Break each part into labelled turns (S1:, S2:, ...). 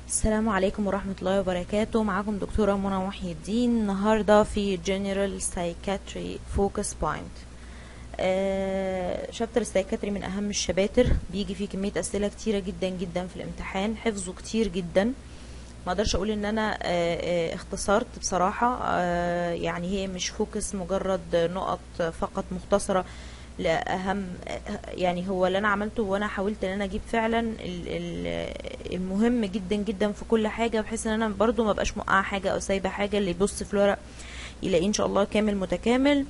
S1: السلام عليكم ورحمة الله وبركاته معاكم دكتورة منى محي الدين النهاردة في General Psychiatry Focus Point آه شابتر السايكاتري من أهم الشباتر بيجي فيه كمية أسئلة كتيرة جدا جدا في الامتحان حفظه كتير جدا ما اقدرش اقول ان انا آه آه اختصرت بصراحة آه يعني هي مش فوكس مجرد نقط فقط مختصرة لأهم يعني هو اللي انا عملته وانا حاولت ان انا اجيب فعلا ال- ال- المهم جدا جدا في كل حاجة بحيث ان انا برضو ما بقاش موقعة حاجة او سايبة حاجة اللي يبص في الورق يلاقيه ان شاء الله كامل متكامل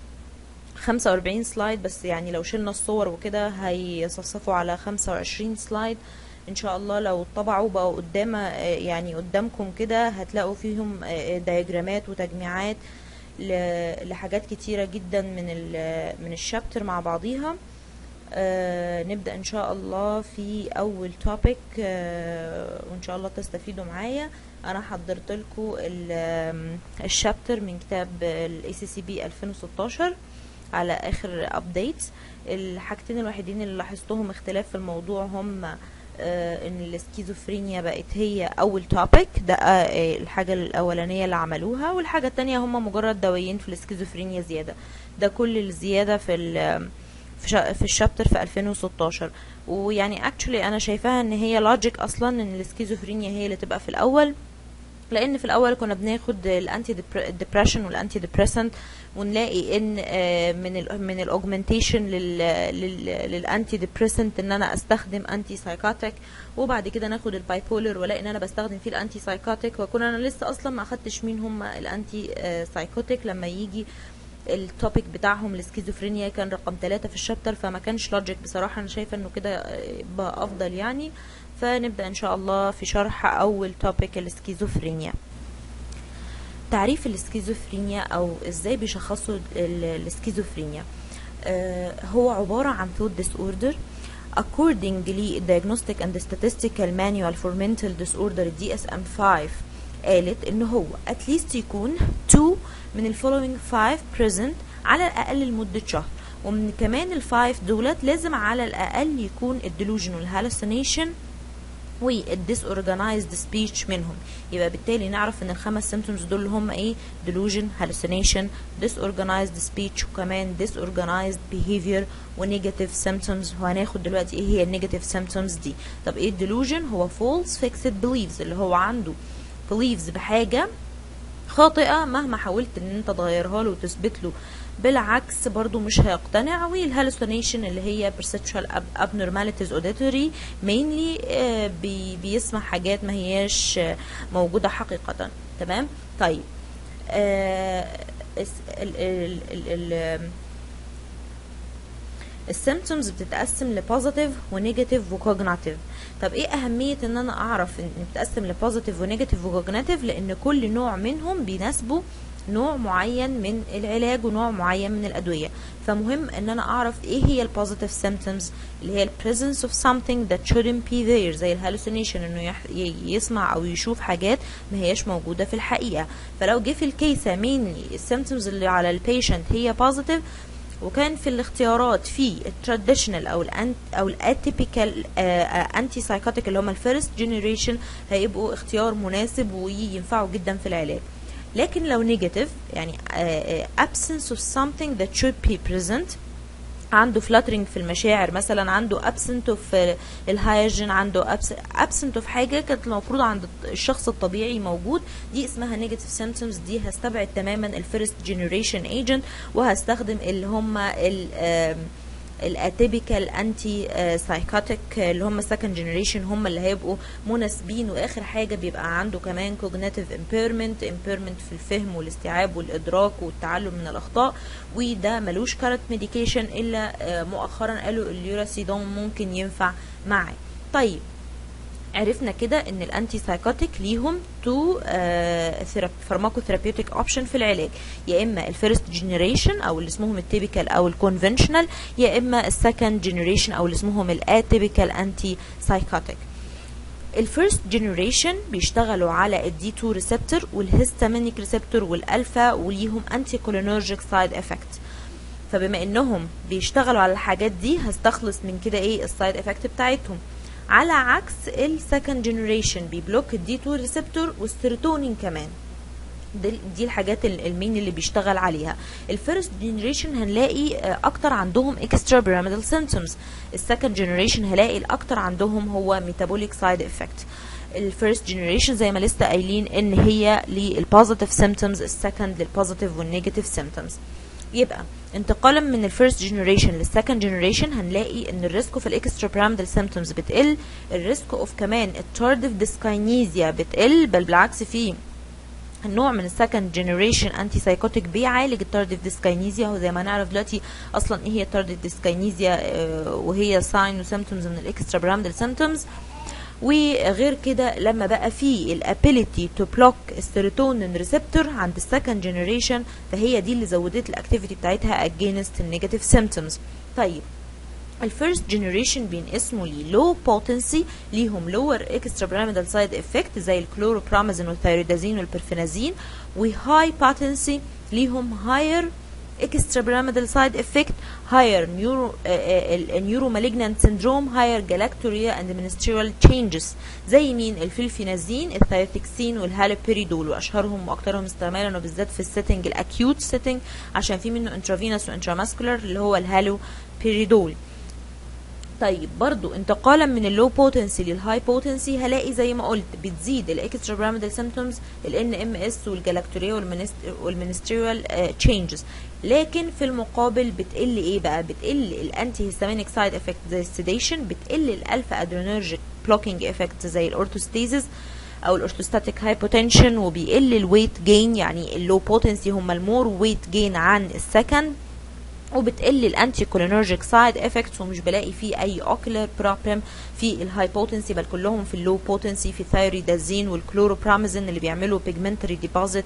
S1: 45 سلايد بس يعني لو شلنا الصور وكده هيصفصفوا على 25 سلايد ان شاء الله لو طبعوا بقوا قدام يعني قدامكم كده هتلاقوا فيهم دياجرامات وتجميعات ل- لحاجات كتيرة جدا من ال من الشابتر مع بعضيها آه نبدأ ان شاء الله في اول توبيك آه وان شاء الله تستفيدوا معايا انا حضرت لكم الشابتر من كتاب الاي سي سي بي 2016 على اخر ابديتس الحاجتين الوحيدين اللي لاحظتهم اختلاف في الموضوع هم آه ان السكيزوفرينيا بقت هي اول توبيك ده آه الحاجه الاولانيه اللي عملوها والحاجه التانية هم مجرد دوايين في السكيزوفرينيا زياده ده كل الزياده في ال في, شا في الشابتر في 2016 ويعني اكشولي انا شايفاها ان هي لوجيك اصلا ان السكيزوفرينيا هي اللي تبقى في الاول لان في الاول كنا بناخد الانتي ديبريشن والانتي ديبريسنت ونلاقي ان من ال من الاوجمنتيشن للانتي ديبريسنت ان انا استخدم انتي سايكاتيك وبعد كده ناخد البايبولر والاقي ان انا بستخدم فيه الانتي سايكاتيك واكون انا لسه اصلا ما اخدتش مين هم الانتي سايكوتيك لما يجي التوبيك بتاعهم السكيزوفرينيا كان رقم ثلاثة في الشابتر فما كانش لوجيك بصراحة انا شايفة انه كده بقى افضل يعني فنبدأ ان شاء الله في شرح اول توبيك السكيزوفرينيا تعريف السكيزوفرينيا او ازاي بيشخصوا السكيزوفرينيا آه هو عبارة عن thought disorder accordingly diagnostic and statistical manual for mental disorder DSM-5 قالت ان هو at least يكون 2 من ال following 5 present على الاقل لمدة شهر ومن كمان الفايف دولت لازم على الاقل يكون الديلوجنال hallucination والديسورجنايزد سبيتش منهم يبقى بالتالي نعرف ان الخمس سيمتومز دول اللي هم ايه delusion hallucination disorganized speech وكمان disorganized behavior ونيجاتيف symptoms وهناخد دلوقتي ايه هي النيجاتيف symptoms دي طب ايه delusion هو false fixed beliefs اللي هو عنده beliefs بحاجة خاطئة مهما حاولت ان انت تغيرها له وتثبت له بالعكس برضو مش هيقتنع والهالوسينيشن اللي هي perceptual abnormalities auditory mainly آه بي بيسمع حاجات ما هياش موجودة حقيقة تمام طيب آه ال ال ال السيمتومز بتتقسم لبوزيتيف ونيجاتيف وكوجناتيف طب ايه اهميه ان انا اعرف ان بتتقسم لبوزيتيف ونيجاتيف وكوجناتيف لان كل نوع منهم بيناسبه نوع معين من العلاج ونوع معين من الادويه فمهم ان انا اعرف ايه هي البوزيتيف سيمتومز اللي هي البريزنس اوف something that shouldn't be there زي الهالوسينيشن انه يسمع او يشوف حاجات ما هياش موجوده في الحقيقه فلو جه في الكيسه مينلي السيمتومز اللي على البيشنت هي بوزيتيف وكان في الاختيارات في التراديشنال او الانت او الاتيبيكال انتي سايكوتيك اللي هم الفيرست جنريشن هيبقوا اختيار مناسب وينفعوا جدا في العلاج لكن لو نيجاتيف يعني uh, absence of something that should be present عنده fluttering في المشاعر مثلا عنده absent of الهايجين عنده absent of حاجه كانت المفروض عند الشخص الطبيعي موجود دي اسمها negative symptoms دي هستبعد تماما الفيرست جنريشن ايجنت وهستخدم اللي هم ال الاتيبيكال انتي سايكوتيك اللي هم سكند جنريشن هم اللي هيبقوا مناسبين واخر حاجه بيبقى عنده كمان كوجنيتيف امبيرمنت امبيرمنت في الفهم والاستيعاب والادراك والتعلم من الاخطاء وده ملوش كارت ميديكيشن الا مؤخرا قالوا اليوراسيدون ممكن ينفع معاه طيب عرفنا كده ان الانتي سايكوتيك ليهم تو فارماكوثيرابيوتيك اوبشن في العلاج يا اما الفيرست جنريشن او اللي اسمهم التيبيكال او الكونفنشنال يا اما السكند جنريشن او اللي اسمهم الاتيبيكال انتي سايكوتيك الفيرست جنريشن بيشتغلوا على الدي 2 ريسبتور والهيستامينيك ريسبتور والالفا وليهم انتي كولينرجيك سايد افكت فبما انهم بيشتغلوا على الحاجات دي هستخلص من كده ايه السايد افكت بتاعتهم على عكس السكند جنريشن بيبلوك الدي 2 ريسبتور والسيروتونين كمان دي, دي الحاجات المين اللي بيشتغل عليها الفيرست جنريشن هنلاقي اكتر عندهم اكسترا بيراميدال سيمبتومز السكند جنريشن هلاقي الاكتر عندهم هو ميتابوليك سايد افكت الفيرست جنريشن زي ما لسه قايلين ان هي للبوزيتيف سيمبتومز السكند للبوزيتيف والنيجاتيف سيمبتومز يبقى انتقالا من الفيرست جنريشن للسكند جنريشن هنلاقي ان الريسك اوف الاكسترا بيراميدال سيمبتومز بتقل الريسك اوف كمان التاردف ديسكاينيزيا بتقل بل بالعكس في النوع من السكند جنريشن انتي سايكوتيك بيعالج التاردف ديسكاينيزيا وزي ما نعرف دلوقتي اصلا ايه هي التاردف ديسكاينيزيا اه وهي ساين وسيمتومز من الاكسترا بيراميدال سيمتومز وغير كده لما بقى في الابيليتي تو بلوك السيروتونين ريسبتور عند السكند جنريشن فهي دي اللي زودت الاكتيفيتي بتاعتها اجينست النيجاتيف سيمبتومز طيب الفيرست جنريشن بينقسموا لي لو بوتنسي ليهم لور اكسترا بيراميدال سايد افكت زي الكلوروبرامازين والثايرودازين والبرفينازين وهاي بوتنسي ليهم هاير extra pyramidal side effect higher neuro uh, neuro malignant syndrome higher galacturia and ministerial changes زي مين الفلفينازين الثايوتكسين والهالوبيريدول واشهرهم واكثرهم استعمالا وبالذات في السيتنج الاكيوت سيتنج عشان في منه انترافينوس وانتراماسكولار اللي هو الهالوبيريدول طيب برضو انتقالا من اللو بوتنسي للهاي بوتنسي هلاقي زي ما قلت بتزيد الاكسترا بيراميدال سيمبتومز الان ام اس والجلاكتوريا والمينستريال تشينجز لكن في المقابل بتقل ايه بقى بتقل الانتي هيستامينيك سايد افكت زي السيديشن بتقل الالفا ادرينرجيك بلوكينج افكت زي الاورثوستيزيس او الاورثوستاتيك هايبوتنشن وبيقل الويت جين يعني اللو بوتنسي هم المور ويت جين عن السكند وبتقل الانتي كولينرجيك سايد افكتس ومش بلاقي فيه اي اوكلر بروبلم في الهايبوتنسي بل كلهم في اللو بوتنسي في الثايريدازين والكلوروبرامازين اللي بيعملوا بيجمنتري ديبوزيت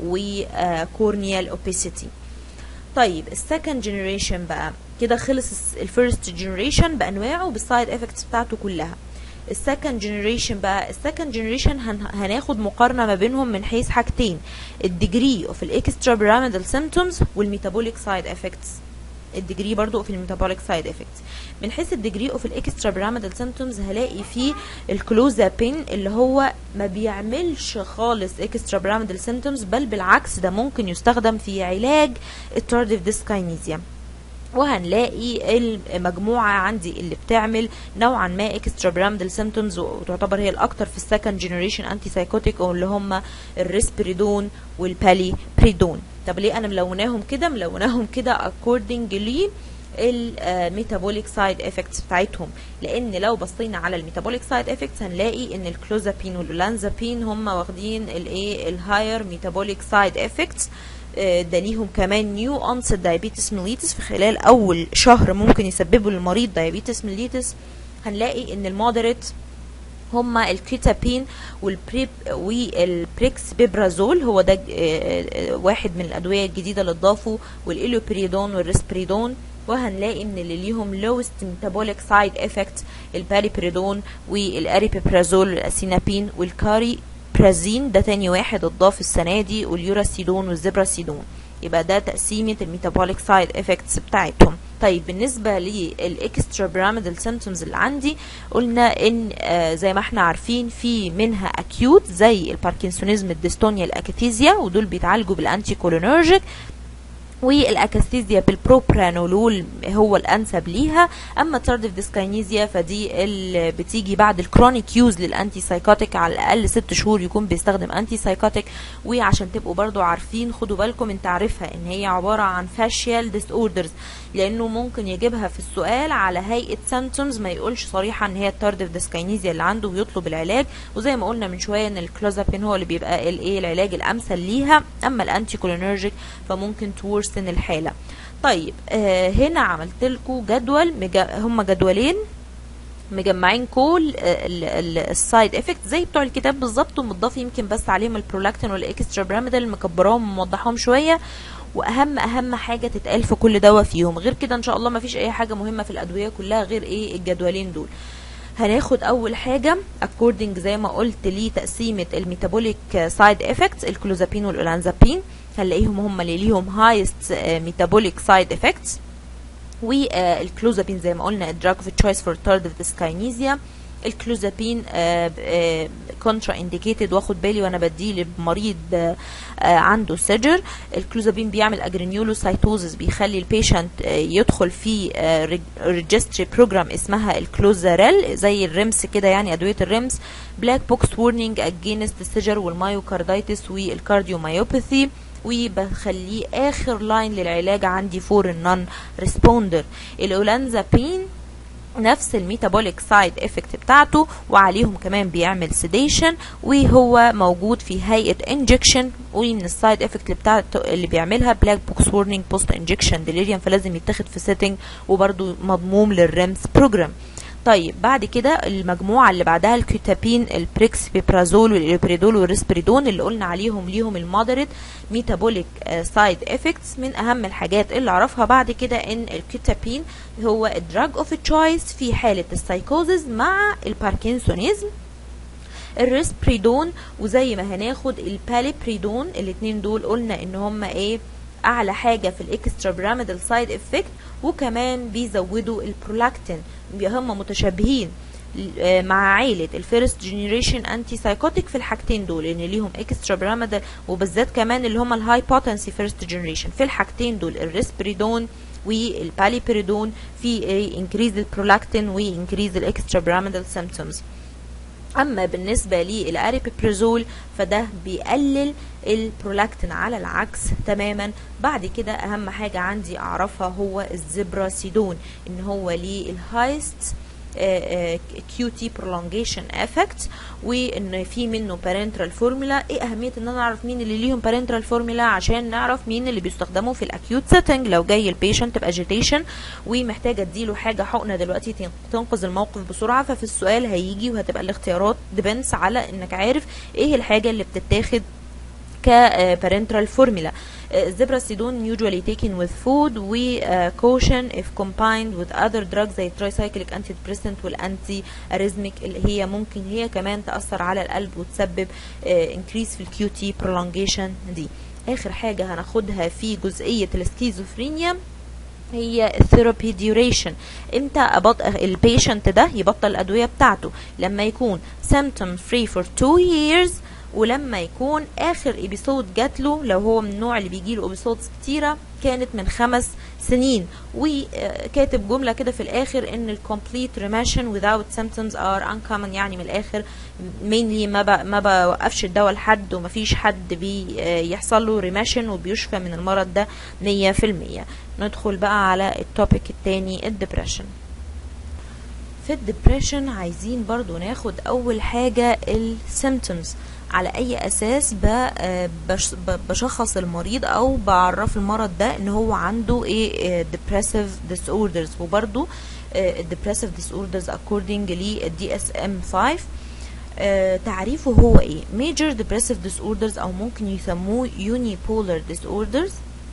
S1: وكورنيال اوبيسيتي طيب السكند جنريشن بقى كده خلص الفيرست جنريشن بانواعه بالسايد افكتس بتاعته كلها السكند جنريشن بقى السكند جنريشن هناخد مقارنه ما بينهم من حيث حاجتين الديجري اوف الاكسترا بيراميدال سيمبتومز والميتابوليك سايد افكتس الديجري برضو في الميتابوليك سايد افكتس من حيث الديجري اوف الاكسترا بيراميدال سيمبتومز هلاقي فيه الكلوزابين اللي هو ما بيعملش خالص اكسترا بيراميدال سيمبتومز بل بالعكس ده ممكن يستخدم في علاج التارديف ديسكاينيزيا وهنلاقي المجموعة عندي اللي بتعمل نوعا ما اكسترا بيراميدال سيمبتومز وتعتبر هي الاكثر في السكند جنريشن انتي سايكوتيك واللي هم الريسبريدون والبالي بريدون طب ليه انا ملوناهم كده ملوناهم كده according لي الميتابوليك سايد افكتس بتاعتهم لان لو بصينا على الميتابوليك سايد افكتس هنلاقي ان الكلوزابين والولانزابين هم واخدين الايه الهاير ميتابوليك سايد افكتس ده ليهم كمان نيو اونست دايابيتس ميليتس في خلال اول شهر ممكن يسببوا للمريض دايابيتس ميليتس هنلاقي ان المودريت هما الكيتابين والبريب والبريكس بيبرازول هو ده واحد من الادويه الجديده اللي اتضافوا والإليوبريدون والريسبريدون وهنلاقي ان اللي ليهم لوست ميتابوليك سايد افكت الباليبريدون والاريبيبرازول والاسينابين والكاري برازين ده تاني واحد اتضاف السنه دي واليوراسيدون والزبراسيدون يبقى ده تقسيمه الميتابوليك سايد افكتس بتاعتهم طيب بالنسبه للاكسترا بيراميدال سيمبتومز اللي عندي قلنا ان آه زي ما احنا عارفين في منها اكيوت زي الباركنسونيزم الديستونيا الاكاتيزيا ودول بيتعالجوا بالانتي كولينرجيك والاكاستيزيا بالبروبرانولول هو الانسب ليها اما تاردف ديسكاينيزيا فدي اللي بتيجي بعد الكرونيك يوز للانتي سايكوتيك على الاقل ست شهور يكون بيستخدم انتي سايكوتيك وعشان تبقوا برضو عارفين خدوا بالكم من تعريفها ان هي عباره عن فاشيال ديس اوردرز لانه ممكن يجيبها في السؤال على هيئه سيمتومز ما يقولش صريحه ان هي التاردف ديسكاينيزيا اللي عنده ويطلب العلاج وزي ما قلنا من شويه ان الكلوزابين هو اللي بيبقى الايه العلاج الامثل ليها اما الانتي كولينرجيك فممكن تورسن الحاله طيب آه هنا عملت لكم جدول مجا هم جدولين مجمعين كل السايد افكت زي بتوع الكتاب بالظبط ومضاف يمكن بس عليهم البرولاكتين والاكسترا بيراميدال مكبراهم وموضحاهم شويه واهم اهم حاجه تتقال في كل دواء فيهم غير كده ان شاء الله ما فيش اي حاجه مهمه في الادويه كلها غير ايه الجدولين دول هناخد اول حاجه according زي ما قلت لتقسيمه الميتابوليك سايد افكتس الكلوزابين والاولانزابين هنلاقيهم هم اللي ليهم هايست ميتابوليك سايد افكتس والكلوزابين زي ما قلنا الدراج اوف تشويس فور تاردف ديسكاينيزيا الكلوزابين كونترا انديكيتد واخد بالي وانا بديه لمريض آه، آه، عنده سجر الكلوزابين بيعمل اجرينيولوسايتوزس بيخلي البيشنت يدخل في ريجستري بروجرام اسمها الكلوزاريل زي الرمس كده يعني ادويه الرمس بلاك بوكس وورنينج اجينست السجر والمايوكاردايتس والكارديومايوباثي وبخليه اخر لاين للعلاج عندي فور النون ريسبوندر الاولانزابين نفس الميتابوليك سايد افكت بتاعته وعليهم كمان بيعمل سيديشن وهو موجود في هيئه انجكشن ومن السايد افكت بتاعته اللي بيعملها بلاك بوكس وورنينج بوست انجكشن ديليريوم فلازم يتاخد في سيتنج وبرده مضموم للريمس بروجرام طيب بعد كده المجموعه اللي بعدها الكيتابين البريكسبيبرازول والإلبريدول والريسبريدون اللي قلنا عليهم ليهم المودريت ميتابوليك سايد افكتس من اهم الحاجات اللي اعرفها بعد كده ان الكيتابين هو الدراج اوف تشويس في حاله السايكوزز مع الباركنسونيزم الريسبريدون وزي ما هناخد الباليبريدون الاثنين دول قلنا ان هم ايه اعلى حاجه في الاكسترا بيراميدال سايد افكت وكمان بيزودوا البرولاكتين هم متشابهين مع عائلة الفيرست جنريشن انتي سايكوتيك في الحاجتين دول لان ليهم اكسترا بيراميدال وبالذات كمان اللي هم الهاي بوتنسي فيرست جنريشن في الحاجتين دول الريسبريدون والباليبريدون في انكريز البرولاكتين وانكريز الاكسترا بيراميدال سيمبتومز اما بالنسبه للاريبيبريزول فده بيقلل البرولاكتين على العكس تماما بعد كده اهم حاجه عندي اعرفها هو الزبراسيدون ان هو ليه الهايست كيو تي برولونجيشن افكت وان في منه بارنترال فورمولا ايه اهميه ان انا اعرف مين اللي ليهم بارنترال فورمولا عشان نعرف مين اللي بيستخدموا في الاكيوت سيتنج لو جاي البيشنت باجيتيشن ومحتاجه اديله حاجه حقنه دلوقتي تنقذ الموقف بسرعه ففي السؤال هيجي وهتبقى الاختيارات ديبنس على انك عارف ايه الحاجه اللي بتتاخد كبارنترال فورمولا الزبراسيدون usually taken with food و uh, caution if combined with other drugs زي tricyclic antidepressant والانتي اريزميك اللي هي ممكن هي كمان تأثر على القلب وتسبب uh, increase في الكيو تي prolongation دي اخر حاجة هناخدها في جزئية السكيزوفرينيا هي الثيرابي ديوريشن امتى أبط... البيشنت ده يبطل الادويه بتاعته لما يكون symptom free for 2 years ولما يكون اخر ابيسود جات له لو هو من النوع اللي بيجي له ابيسودز كتيره كانت من خمس سنين وكاتب جمله كده في الاخر ان الكومبليت ريميشن without symptoms are uncommon يعني من الاخر mainly ما ب... ما بوقفش الدواء لحد ومفيش حد بيحصل له ريميشن وبيشفى من المرض ده 100% ندخل بقى على التوبيك التاني الدبريشن في الدبريشن عايزين برضو ناخد اول حاجة السيمتومز على اي اساس بشخص المريض او بعرف المرض ده ان هو عنده ايه depressive disorders وبرضو depressive disorders according للدي اس ام 5 تعريفه هو ايه major depressive disorders او ممكن يسموه unipolar disorders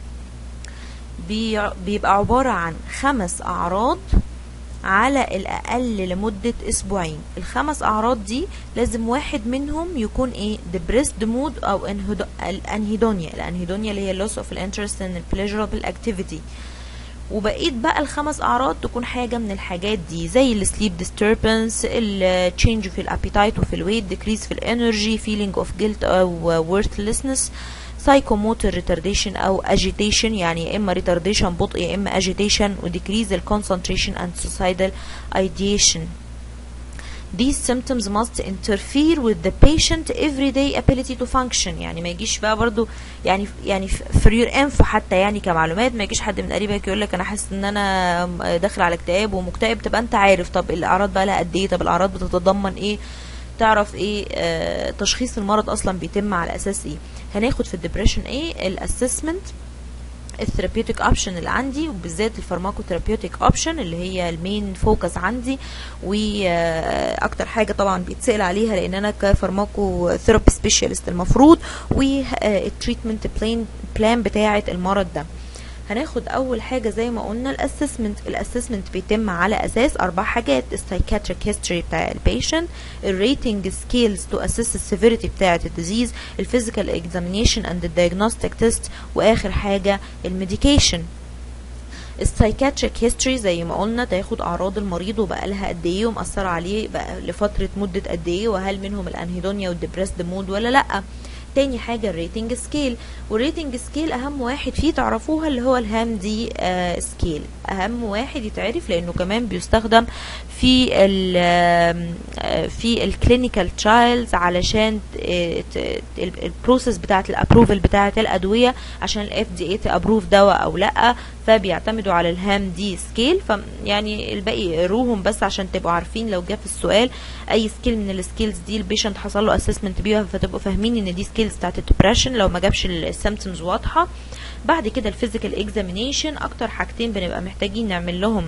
S1: بيبقى عبارة عن خمس اعراض على الأقل لمدة أسبوعين الخمس أعراض دي لازم واحد منهم يكون إيه depressed mood أو الأنهيدونيا الأنهيدونيا اللي هي loss of interest in the pleasurable activity وبقيت بقى الخمس أعراض تكون حاجة من الحاجات دي زي السليب disturbance التشينج في الابيتايت وفي الويت decrease في الانرجي feeling of guilt أو worthlessness psychomotor retardation او agitation يعني يا اما retardation بطء يا اما agitation و decrease the concentration and suicidal ideation These symptoms must interfere with the patient everyday ability to function يعني ما يجيش بقى برضو يعني يعني for your info حتى يعني كمعلومات ما يجيش حد من قريبك يقول لك انا حاسس ان انا داخل على اكتئاب ومكتئب تبقى انت عارف طب الاعراض بقى لها قد ايه طب الاعراض بتتضمن ايه تعرف ايه آه تشخيص المرض اصلا بيتم على اساس ايه هناخد في الدبريشن ايه الاسسمنت الثيرابيوتيك اوبشن اللي عندي وبالذات الفارماكو ثيرابيوتيك اوبشن اللي هي المين فوكس عندي واكتر حاجه طبعا بيتسال عليها لان انا كفارماكو ثيرابي سبيشالست المفروض والتريتمنت بلان بلان بتاعه المرض ده هناخد اول حاجه زي ما قلنا الاسسمنت الاسسمنت بيتم على اساس اربع حاجات السايكاتريك هيستوري بتاع البيشنت الريتنج سكيلز تو اسس السيفيريتي بتاعه الديزيز الفيزيكال اكزامينيشن اند الدايجنوستيك تيست واخر حاجه الميديكيشن السايكاتريك هيستوري زي ما قلنا تاخد اعراض المريض وبقى لها قد ايه ومأثرة عليه بقى لفترة مدة قد ايه وهل منهم الانهيدونيا والديبريسد مود ولا لا تاني حاجة الريتنج سكيل والريتنج سكيل أهم واحد فيه تعرفوها اللي هو الهام دي آه سكيل أهم واحد يتعرف لأنه كمان بيستخدم في ال آه في الكلينيكال ترايلز علشان البروسيس بتاعة الابروفل بتاعة الأدوية عشان الاف دي اي تابروف دواء أو لأ فبيعتمدوا على الهام دي سكيل فيعني الباقي قروهم بس عشان تبقوا عارفين لو جه في السؤال اي سكيل من السكيلز دي البيشنت حصل له اسسمنت بيها فتبقوا فاهمين ان دي سكيلز بتاعت الدبريشن لو ما جابش السيمتومز واضحه بعد كده الفيزيكال اكزامينيشن اكتر حاجتين بنبقى محتاجين نعمل لهم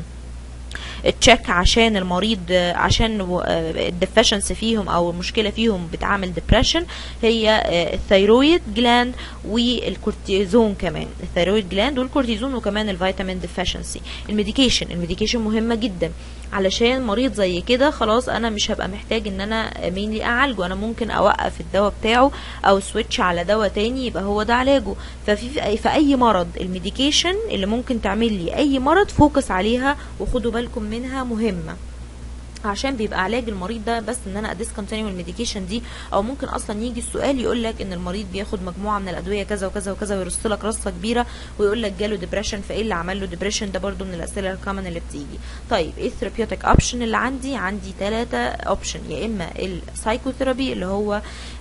S1: تشيك عشان المريض عشان الديفشنسي فيهم او المشكله فيهم بتعمل ديبريشن هي الثيرويد جلاند والكورتيزون كمان الثيرويد جلاند والكورتيزون وكمان الفيتامين ديفشنسي الميديكيشن الميديكيشن مهمه جدا علشان مريض زي كده خلاص انا مش هبقى محتاج ان انا مينلي اعالجه انا ممكن اوقف الدواء بتاعه او سويتش على دواء تاني يبقى هو ده علاجه ففي في اي مرض الميديكيشن اللي ممكن تعمل لي اي مرض فوكس عليها وخدوا بالكم منها مهمه عشان بيبقى علاج المريض ده بس ان انا اديسكونتينيو الميديكيشن دي او ممكن اصلا يجي السؤال يقول لك ان المريض بياخد مجموعه من الادويه كذا وكذا وكذا ويرص لك رصه كبيره ويقول لك جاله ديبريشن فايه اللي عمل له ديبريشن ده برده من الاسئله الكومن اللي بتيجي طيب ايه الثيرابيوتيك اوبشن اللي عندي عندي ثلاثه اوبشن يا اما السايكوثيرابي اللي هو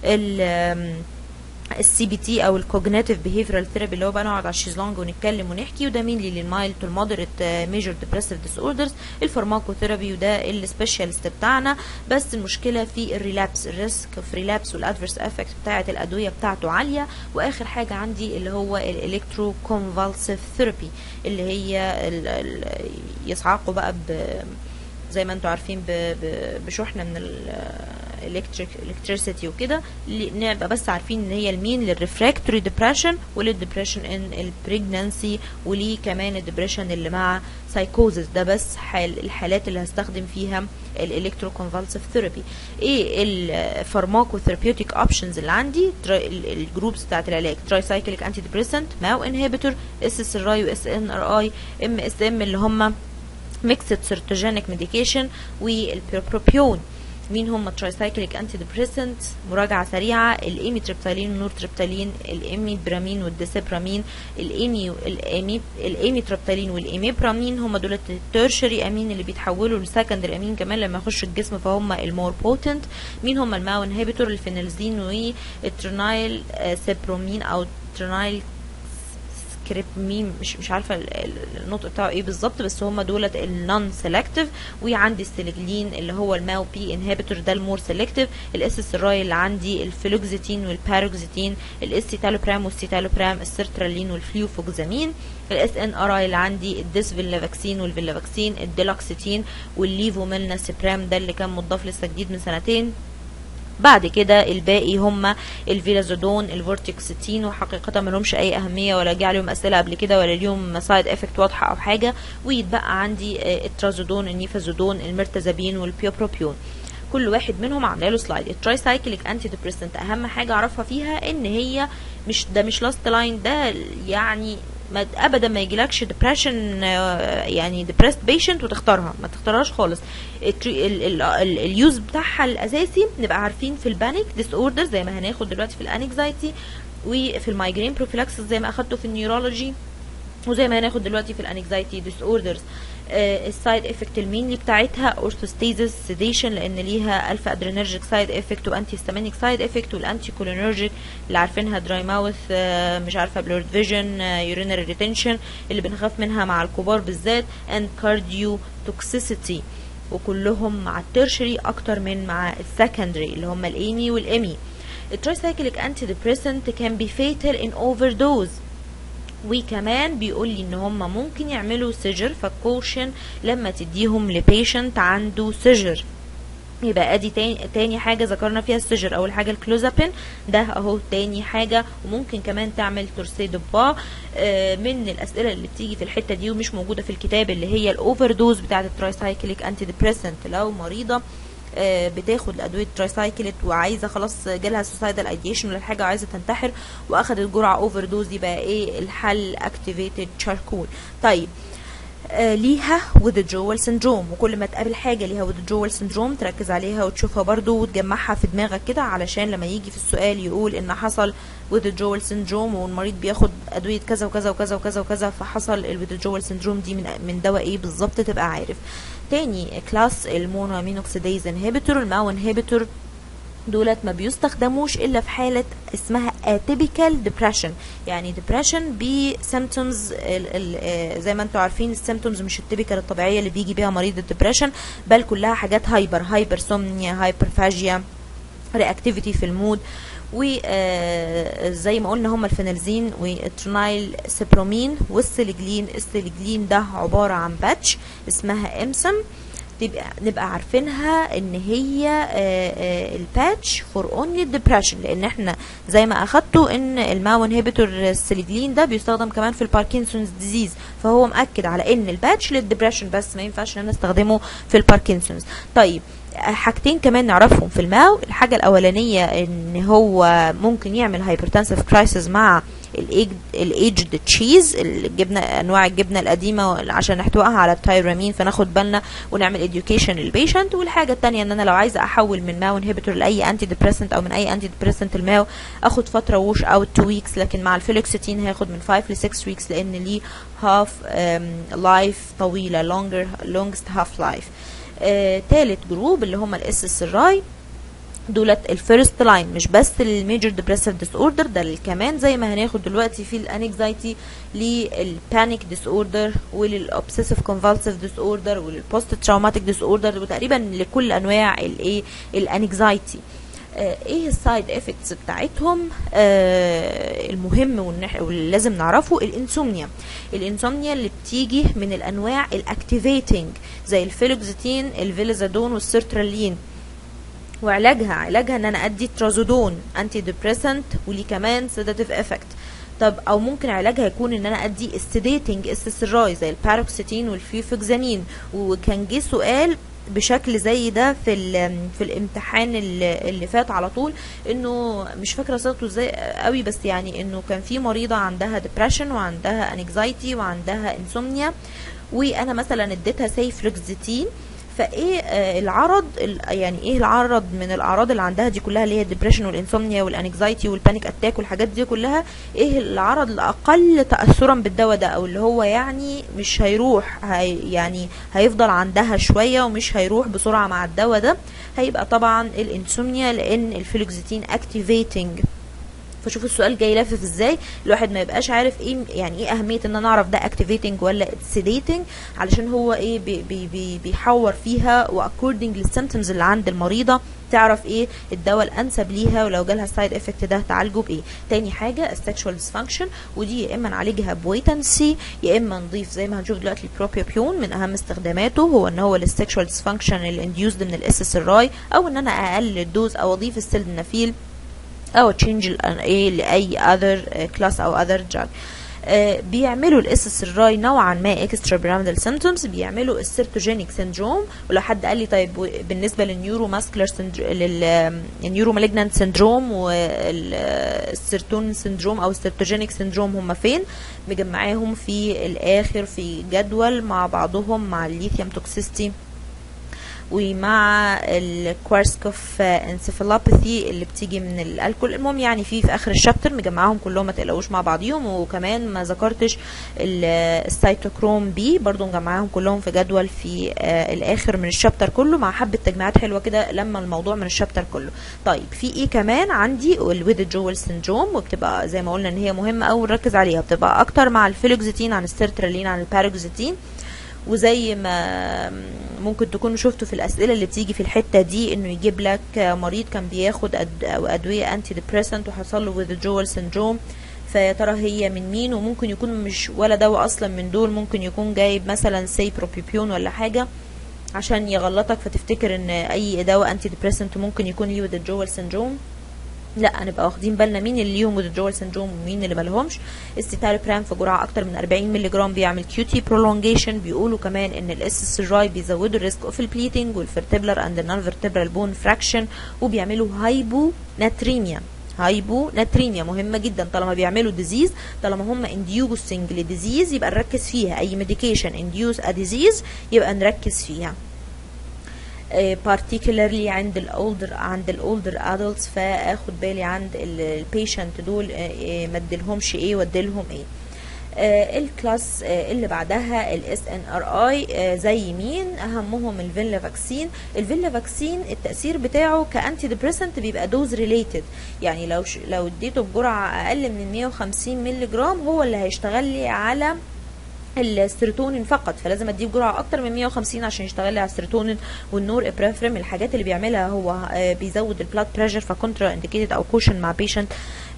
S1: ال السي بي تي او الكوجنيتيف بيهيفيرال ثيرابي اللي هو بقى نقعد على الشيزلونج ونتكلم ونحكي وده مين للمايلد تو المودريت ميجر ديبريسيف ديس اوردرز الفارماكوثيرابي وده السبيشالست بتاعنا بس المشكله في الريلابس الريسك في ريلابس والادفيرس افكت بتاعه الادويه بتاعته عاليه واخر حاجه عندي اللي هو الالكترو كونفالسيف ثيرابي اللي هي يصعقوا بقى ب زي ما انتم عارفين بشحنه من الالكتريك الكتريسيتي وكده نبقى بس عارفين ان هي المين للريفراكتوري ديبريشن وللديبريشن ان البريجنانسي وليه كمان الديبريشن اللي مع سايكوزس ده بس حال الحالات اللي هستخدم فيها الالكترو كونفالسيف ثيرابي ايه الفارماكو ثيرابيوتيك اوبشنز اللي عندي الجروبس بتاعت العلاج تراي سايكليك انتي ديبريسنت ماو انهبيتور اس اس ار اي واس ان ار اي ام اس ام اللي هم ميكسد سيرتوجينيك ميديكيشن والبروبيون مين هم الترايسايكليك انتي ديبريسنت مراجعه سريعه الايمي تريبتالين والنور تريبتالين الايمي برامين والديسيبرامين الايمي الايمي الايمي تريبتالين والايمي برامين هم دول التيرشري امين اللي بيتحولوا لسكندري امين كمان لما يخشوا الجسم فهم المور بوتنت مين هم الماو انهبيتور الفينلزين والترنايل سيبرومين او ترنايل كريبمين مش مش عارفه النطق بتاعه ايه بالظبط بس هم دولت النون سيلكتيف وعندي السيلجلين اللي هو الماو بي انهبيتور ده المور سيلكتيف الاس اس الراي اللي عندي الفلوكزيتين والباروكزيتين الاستيتالوبرام والستالوبرام السيرترالين والفليوفوكزامين الاس ان ار اي اللي عندي الديسفيلافاكسين والفيلافاكسين الديلوكسيتين والليفوميلناسيبرام ده اللي كان مضاف لسه جديد من سنتين بعد كده الباقي هم الفيلازودون الفورتيكستين وحقيقة ما لهمش اي اهمية ولا جه عليهم اسئلة قبل كده ولا ليهم سايد افكت واضحة او حاجة ويتبقى عندي الترازودون النيفازودون المرتزابين والبيوبروبيون كل واحد منهم عامله له سلايد التراي سايكليك انتي ديبريسنت اهم حاجه اعرفها فيها ان هي مش ده مش لاست لاين ده يعني ما ابدا ما يجيلكش ديبريشن يعني ديبريست بيشنت وتختارها ما تختارهاش خالص اليوز بتاعها الاساسي نبقى عارفين في البانيك ديس اوردر زي ما هناخد دلوقتي في الانكزايتي وفي المايجرين بروفيلاكسس زي ما اخدته في النيورولوجي وزي ما هناخد دلوقتي في الانكزايتي ديس اوردرز السايد افكت المينلي بتاعتها اورثوستيزس سيديشن لان ليها الفا ادرينرجيك سايد افكت وانتي هيستامينيك سايد افكت والانتي كولينرجيك اللي عارفينها دراي ماوث مش عارفه بلورد فيجن يورينري ريتنشن اللي بنخاف منها مع الكبار بالذات اند كارديو توكسيسيتي وكلهم مع الترشري اكتر من مع السكندري اللي هم الايمي والامي الترايسايكليك انتي ديبريسنت كان بي فيتال ان اوفر دوز وكمان بيقول لي ان هم ممكن يعملوا سجر فكوشن لما تديهم لبيشنت عنده سجر يبقى ادي تاني, تاني حاجة ذكرنا فيها السجر اول حاجة الكلوزابين ده اهو تاني حاجة وممكن كمان تعمل تورسي دوبا آه من الاسئلة اللي بتيجي في الحتة دي ومش موجودة في الكتاب اللي هي الاوفر دوز بتاعة الترايسايكليك انتي ديبريسنت لو مريضة بتاخد ادويه ترايسايكلت وعايزه خلاص جالها سوسايدال ايديشن ولا حاجه عايزه تنتحر واخدت جرعه اوفر دوز يبقى ايه الحل اكتيفيتد شاركول طيب آه ليها withdrawal syndrome وكل ما تقابل حاجة ليها withdrawal syndrome تركز عليها وتشوفها برضو وتجمعها في دماغك كده علشان لما يجي في السؤال يقول ان حصل withdrawal syndrome والمريض بياخد ادوية كذا وكذا وكذا وكذا وكذا فحصل ال withdrawal syndrome دي من من دواء ايه بالظبط تبقى عارف تاني كلاس المونوامين اوكسيديز انهبيتور الماو انهبيتور دولت ما بيستخدموش الا في حاله اسمها atypical depression يعني depression بسيمتومز زي ما انتم عارفين السيمتومز مش التيبيكال الطبيعيه اللي بيجي بيها مريض الدبريشن بل كلها حاجات هايبر هايبر سومنيا هايبرفاجيا رياكتيفيتي في المود وزي ما قلنا هما الفينالزين والترونايل سيبرومين والسيلجلين السيلجلين ده عباره عن باتش اسمها امسم تبقى نبقى عارفينها ان هي الباتش فور اونلي ديبريشن لان احنا زي ما اخدته ان الماو انهبيتور السيليجلين ده بيستخدم كمان في الباركنسونز ديزيز فهو مأكد على ان الباتش للديبريشن بس ما ينفعش ان انا استخدمه في الباركنسونز طيب حاجتين كمان نعرفهم في الماو الحاجة الأولانية إن هو ممكن يعمل هايبرتنسيف كرايسيس مع الايجد تشيز الجبنه انواع الجبنه القديمه عشان نحتويها على التايرامين فناخد بالنا ونعمل اديوكيشن للبيشنت والحاجه الثانيه ان انا لو عايزه احول من ماو انهبيتور لاي انتي ديبريسنت او من اي انتي ديبريسنت الماو اخد فتره ووش اوت 2 ويكس لكن مع الفيلوكسيتين هياخد من 5 ل 6 ويكس لان ليه هاف لايف طويله لونجر لونجست هاف لايف تالت جروب اللي هم الاس اس الراي دولت الفيرست لاين مش بس الميجر ديبريسيف ديس اوردر ده كمان زي ما هناخد دلوقتي في الانكزايتي للبانيك ديس اوردر وللاوبسيسيف كونفالسيف ديس اوردر وللبوست تراوماتيك ديس اوردر وتقريبا لكل انواع الايه الانكزايتي آه ايه السايد افكتس بتاعتهم آه المهم واللي لازم نعرفه الانسومنيا الانسومنيا اللي بتيجي من الانواع الاكتيفيتنج زي الفيلوكزيتين الفيلازادون والسيرترالين وعلاجها علاجها ان انا ادي ترازودون انتي ديبريسنت وليه كمان سيداتيف افكت طب او ممكن علاجها يكون ان انا ادي استيديتنج استسراي زي الباروكسيتين والفيوفوكزانين وكان جه سؤال بشكل زي ده في في الامتحان اللي, اللي فات على طول انه مش فاكره صيغته ازاي قوي بس يعني انه كان في مريضه عندها ديبريشن وعندها انكزايتي وعندها انسومنيا وانا مثلا اديتها سيفلوكزيتين فايه آه العرض يعني ايه العرض من الاعراض اللي عندها دي كلها اللي هي الدبريشن والانسومنيا والانكزايتي والبانيك اتاك والحاجات دي كلها ايه العرض الاقل تاثرا بالدواء ده او اللي هو يعني مش هيروح هي يعني هيفضل عندها شويه ومش هيروح بسرعه مع الدواء ده هيبقى طبعا الانسومنيا لان الفلوكزيتين اكتيفيتنج فشوف السؤال جاي لافف ازاي الواحد ما يبقاش عارف ايه يعني ايه اهميه ان انا اعرف ده اكتيفيتنج ولا سيديتنج علشان هو ايه بي بي بي بيحور فيها واكوردنج للسيمتومز اللي عند المريضه تعرف ايه الدواء الانسب ليها ولو جالها السايد افكت ده تعالجه بايه تاني حاجه السكشوال ديسفانكشن ودي يا اما نعالجها بويتنسي يا اما نضيف زي ما هنشوف دلوقتي البروبيوبيون من اهم استخداماته هو ان هو للسكشوال ديسفانكشن الانديوزد من الاس اس الراي او ان انا اقلل الدوز او اضيف السلدنافيل او تشينج ايه لاي اذر كلاس او اذر دراج آه بيعملوا الاس اس الراي نوعا ما اكسترا بيراميدال سيمتومز بيعملوا السيرتوجينيك سيندروم ولو حد قال لي طيب بالنسبه للنيورو ماسكولار للنيورو مالجنانت سيندروم والسيرتون سيندروم او السيرتوجينيك سيندروم هم فين مجمعاهم في الاخر في جدول مع بعضهم مع الليثيوم توكسيستي ومع الكوارسكوف انسفالوباثي اللي بتيجي من الالكول المهم يعني في في اخر الشابتر مجمعهم كلهم ما تقلقوش مع بعضيهم وكمان ما ذكرتش السيتوكروم بي برضو مجمعاهم كلهم في جدول في آه الاخر من الشابتر كله مع حبه تجميعات حلوه كده لما الموضوع من الشابتر كله طيب في ايه كمان عندي الويد جوال سيندروم وبتبقى زي ما قلنا ان هي مهمه قوي نركز عليها بتبقى اكتر مع الفيلوكزيتين عن السيرترالين عن الباروكزيتين وزي ما ممكن تكونوا شفتوا في الاسئله اللي بتيجي في الحته دي انه يجيب لك مريض كان بياخد أد ادويه انتي ديبريسنت وحصل له withdrawal syndrome فيا ترى هي من مين وممكن يكون مش ولا دواء اصلا من دول ممكن يكون جايب مثلا سي بروبيبيون ولا حاجه عشان يغلطك فتفتكر ان اي دواء انتي ديبريسنت ممكن يكون ليه withdrawal syndrome لا نبقى واخدين بالنا مين اللي ليهم withdrawal syndrome ومين اللي مالهمش الستالوبرام في جرعه اكتر من 40 مللي جرام بيعمل كيو تي برولونجيشن بيقولوا كمان ان الاس اس راي بيزودوا الريسك اوف البليتنج والفرتبلر اند النون فيرتبرال بون فراكشن وبيعملوا هايبو ناتريميا هايبو ناتريميا مهمه جدا طالما بيعملوا ديزيز طالما هم انديوسنج لديزيز يبقى نركز فيها اي ميديكيشن انديوس ا ديزيز يبقى نركز فيها particularly عند الاولدر عند الاولدر ادلتس فاخد بالي عند البيشنت دول ما اديلهمش ايه واديلهم ايه آه الكلاس آه اللي بعدها الاس ان ار اي زي مين اهمهم الفيلا فاكسين الفيلا فاكسين التاثير بتاعه كانتي ديبريسنت بيبقى دوز ريليتد يعني لو ش... لو اديته بجرعه اقل من 150 مللي جرام هو اللي هيشتغل لي على السيروتونين فقط فلازم اديه بجرعه اكتر من 150 عشان يشتغل لي على السيروتونين والنور ابرافرين الحاجات اللي بيعملها هو بيزود البلاد بريشر فكونترا انديكيتد او كوشن مع بيشنت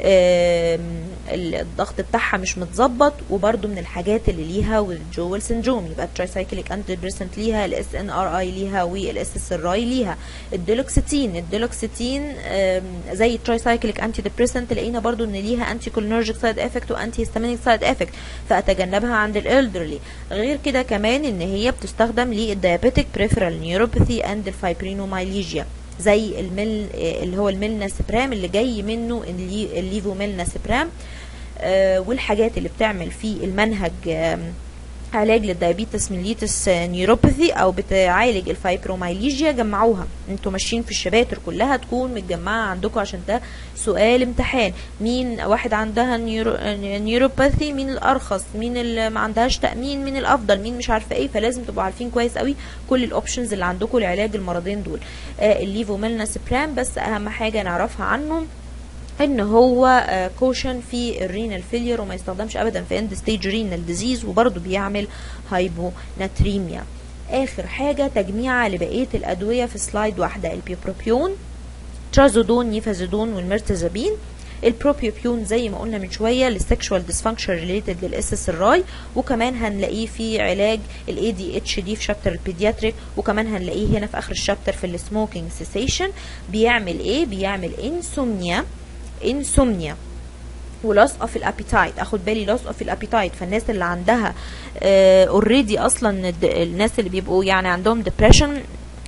S1: الضغط بتاعها مش متظبط وبرده من الحاجات اللي ليها والجوال سندروم يبقى الترايسايكليك انتي ديبريسنت ليها الاس ان ار اي ليها والاس اس ار اي ليها الديلوكسيتين الديلوكسيتين زي الترايسايكليك انتي ديبريسنت لقينا برده ان ليها انتي كولينرجيك سايد افكت وانتي هيستامينيك سايد افكت فاتجنبها عند الالدرلي غير كده كمان ان هي بتستخدم للديابيتيك بريفرال نيوروباثي اند الفايبرينومايليجيا زي الميل اللي هو الميلناسبرام اللي جاي منه الليفو ميلناسبرام آه والحاجات اللي بتعمل في المنهج آه علاج للدايابيتس ميليتس نيوروباثي او بتعالج الفايبرومايليجيا جمعوها انتوا ماشيين في الشباتر كلها تكون متجمعه عندكم عشان ده سؤال امتحان مين واحد عندها نيورو نيوروباثي مين الارخص مين اللي ما عندهاش تامين مين الافضل مين مش عارفه ايه فلازم تبقوا عارفين كويس قوي كل الاوبشنز اللي عندكم لعلاج المرضين دول آه الليفو ميلناسبرام بس اهم حاجه نعرفها عنه ان هو كوشن في الرينال فيلير وما يستخدمش ابدا في اند ستيج رينال ديزيز وبرده بيعمل هايبوناتريميا اخر حاجه تجميعه لبقيه الادويه في سلايد واحده البيبروبيون ترازودون نيفازودون والمرتزابين البروبيوبيون زي ما قلنا من شويه للسكشوال ديسفانكشن ريليتد للاس اس الراي وكمان هنلاقيه في علاج الاي دي اتش دي في شابتر البيدياتريك وكمان هنلاقيه هنا في اخر الشابتر في السموكينج سيسيشن بيعمل ايه بيعمل انسومنيا انسومنيا ولاس اوف الابيتايت اخد بالي لاس اوف الابيتايت فالناس اللي عندها اوريدي uh, اصلا الناس اللي بيبقوا يعني عندهم ديبريشن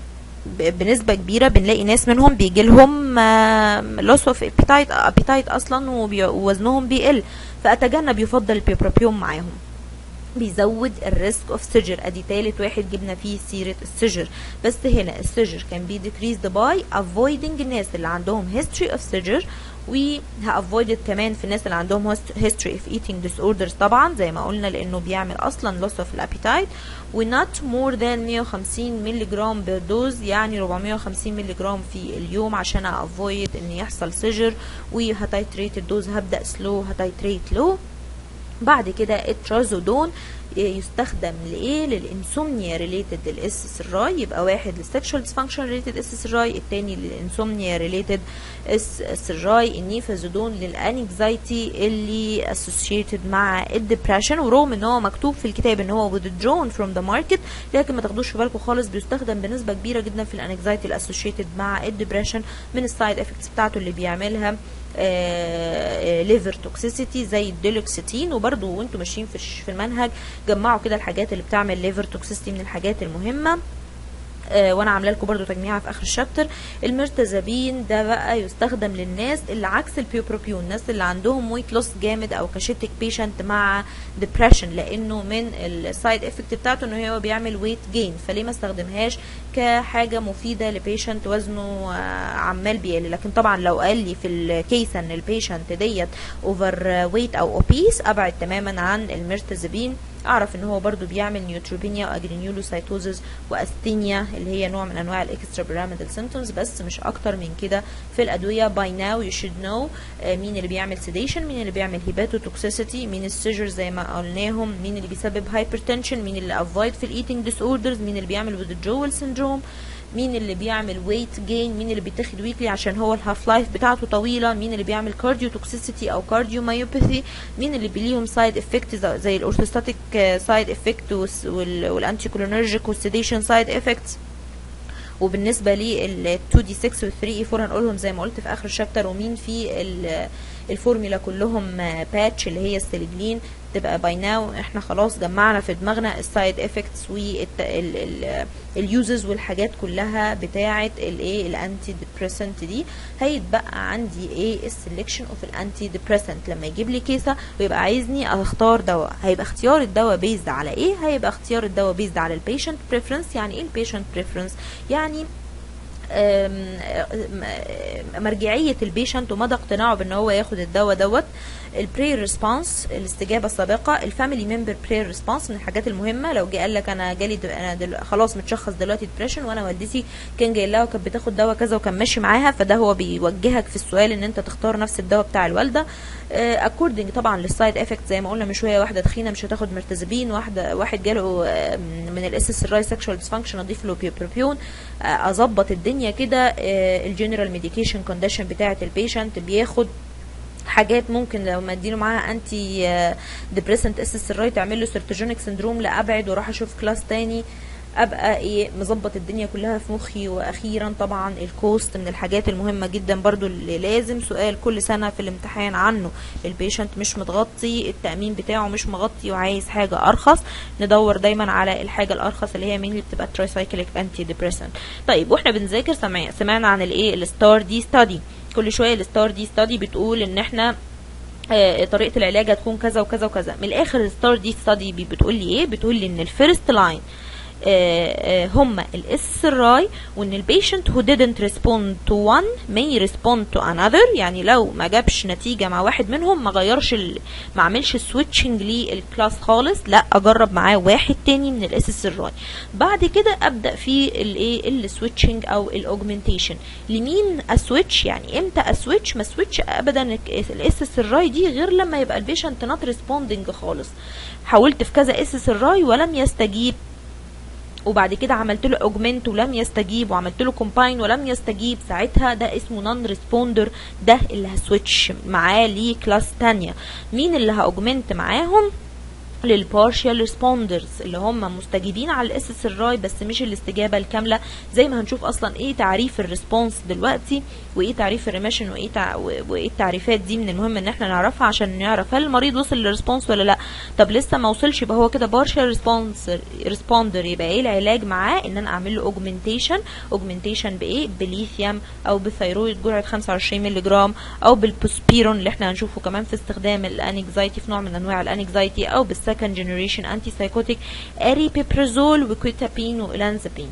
S1: بنسبه كبيره بنلاقي ناس منهم بيجي لهم لاس اوف ابيتايت ابيتايت اصلا ووزنهم بيقل فاتجنب يفضل البيبروبيوم معاهم بيزود الريسك اوف سيجر ادي تالت واحد جبنا فيه سيره السيجر بس هنا السيجر كان بي decreased باي avoiding الناس اللي عندهم history of سيجر وهافويدد كمان في الناس اللي عندهم history of eating disorders طبعا زي ما قلنا لانه بيعمل اصلا loss of الابيتايت ونوت مور ذان 150 مللي جرام بالدوز يعني 450 مللي جرام في اليوم عشان افويد ان يحصل سيجر وهتايتريت الدوز هبدا سلو هتايتريت لو بعد كده الترازودون يستخدم لايه للانسومنيا ريليتد للاس اس الراي يبقى واحد للسكشوال ديسفانكشن ريليتد اس اس الراي الثاني للانسومنيا ريليتد اس اس الراي النيفازودون للانكزايتي اللي اسوشيتد مع الدبريشن ورغم ان هو مكتوب في الكتاب ان هو withdrawn from the market لكن ما تاخدوش في بالكم خالص بيستخدم بنسبه كبيره جدا في الانكزايتي الاسوشيتد مع الدبريشن من السايد افكتس بتاعته اللي بيعملها ليفر توكسيسيتي زي الديلوكسيتين وبرده وانتم ماشيين في في المنهج جمعوا كده الحاجات اللي بتعمل ليفر توكسيسيتي من الحاجات المهمه آه وانا عامله لكم برده تجميعها في اخر الشابتر المرتزابين ده بقى يستخدم للناس اللي عكس البيوبروبيون الناس اللي عندهم ويت لوس جامد او كاشيتك بيشنت مع ديبريشن لانه من السايد افكت بتاعته ان هو بيعمل ويت جين فليه ما استخدمهاش كحاجه مفيده لبيشنت وزنه آه عمال بيقل لكن طبعا لو قال لي في الكيس ان البيشنت ديت اوفر ويت او اوبيس ابعد تماما عن المرتزابين اعرف ان هو برضو بيعمل نيوتروبينيا واجرينيولوسايتوزز واستينيا اللي هي نوع من انواع الاكسترا بيراميدال سيمتومز بس مش اكتر من كده في الادويه باي ناو يو شود نو مين اللي بيعمل سيديشن مين اللي بيعمل هيباتوتوكسيسيتي مين السيجر زي ما قلناهم مين اللي بيسبب هايبرتنشن مين اللي افويد في الايتنج ديس اوردرز مين اللي بيعمل withdrawal سيندروم مين اللي بيعمل ويت جين مين اللي بيتاخد ويكلي عشان هو الهاف لايف بتاعته طويله مين اللي بيعمل كارديو توكسيسيتي او كارديو مايوباثي مين اللي بيليهم سايد افكت زي الاورثوستاتيك سايد افكت والانتي كولينرجيك والسيديشن سايد افكتس وبالنسبه لل 2 دي 6 وال 3 اي 4 هنقولهم زي ما قلت في اخر الشابتر ومين في الفورميلا كلهم باتش اللي هي السيليجلين تبقى باي ناو احنا خلاص جمعنا في دماغنا السايد افكتس واليوزز والحاجات كلها بتاعه الايه الانتي ديبريسنت دي هيتبقى عندي ايه السلكشن اوف الانتي ديبريسنت لما يجيب لي كيسه ويبقى عايزني اختار دواء هيبقى اختيار الدواء بيزد على ايه هيبقى اختيار الدواء بيزد على البيشنت بريفرنس يعني ايه البيشنت بريفرنس يعني مرجعيه البيشنت ومدى اقتناعه بان هو ياخد الدواء دوت البري ريسبونس الاستجابه السابقه الفاميلي ممبر بري ريسبونس من الحاجات المهمه لو جه قال لك انا جالي دل... انا دل... خلاص متشخص دلوقتي ديبريشن وانا والدتي كان جاي لها وكانت بتاخد دواء كذا وكان ماشي معاها فده هو بيوجهك في السؤال ان انت تختار نفس الدواء بتاع الوالده اكوردنج طبعا للسايد افكت زي ما قلنا من شويه واحده تخينه مش هتاخد مرتزبين واحده واحد جاله من الاس اس الراي سكشوال ديسفانكشن اضيف له بيبروبيون اظبط الدنيا كده الجنرال ميديكيشن كونديشن بتاعه البيشنت بياخد حاجات ممكن لو مديله معاها انتي ديبريسنت اس اس الراي تعمل له سيرتوجينيك سندروم لا ابعد واروح اشوف كلاس تاني ابقى ايه مظبط الدنيا كلها في مخي واخيرا طبعا الكوست من الحاجات المهمه جدا برضو اللي لازم سؤال كل سنه في الامتحان عنه البيشنت مش متغطي التامين بتاعه مش مغطي وعايز حاجه ارخص ندور دايما على الحاجه الارخص اللي هي مين اللي بتبقى ترايسايكليك انتي ديبريسنت طيب واحنا بنذاكر سمع سمعنا عن الايه الستار دي ستادي كل شويه الستار دي ستادي بتقول ان احنا آه طريقه العلاج هتكون كذا وكذا وكذا من الاخر الستار دي ستادي بتقول لي ايه بتقول لي ان الفيرست لاين هم الاس الراي وان البيشنت who didn't respond to one may respond to another يعني لو ما جابش نتيجه مع واحد منهم ما غيرش ال... ما عملش سويتشنج للكلاس خالص لا اجرب معاه واحد تاني من الاس اس الراي بعد كده ابدا في الايه السويتشنج او الاوجمنتيشن لمين اسويتش يعني امتى اسويتش ما سويتش ابدا الاس اس الراي دي غير لما يبقى البيشنت نوت ريسبوندنج خالص حاولت في كذا اس اس الراي ولم يستجيب وبعد كده عملت له اوجمنت ولم يستجيب وعملت له كومباين ولم يستجيب ساعتها ده اسمه نون ريسبوندر ده اللي هسويتش معاه لكلاس تانية مين اللي هاوجمنت معاهم للبارشال ريسبوندرز اللي هم مستجيبين على الاس اس الراي بس مش الاستجابه الكامله زي ما هنشوف اصلا ايه تعريف الريسبونس دلوقتي وايه تعريف الريميشن وايه تع... وايه التعريفات دي من المهم ان احنا نعرفها عشان نعرف هل المريض وصل للريسبونس ولا لا طب لسه ما وصلش يبقى هو كده بارشال ريسبونس ريسبوندر يبقى ايه العلاج معاه ان انا اعمل له اوجمنتيشن اوجمنتيشن بايه بليثيوم او بثيرويد جرعه 25 مللي جرام او بالبوسبيرون اللي احنا هنشوفه كمان في استخدام الانكزايتي في نوع من انواع الانكزايتي او بالس second generation antipsychotic aripiprazole وكويتابين والانزابين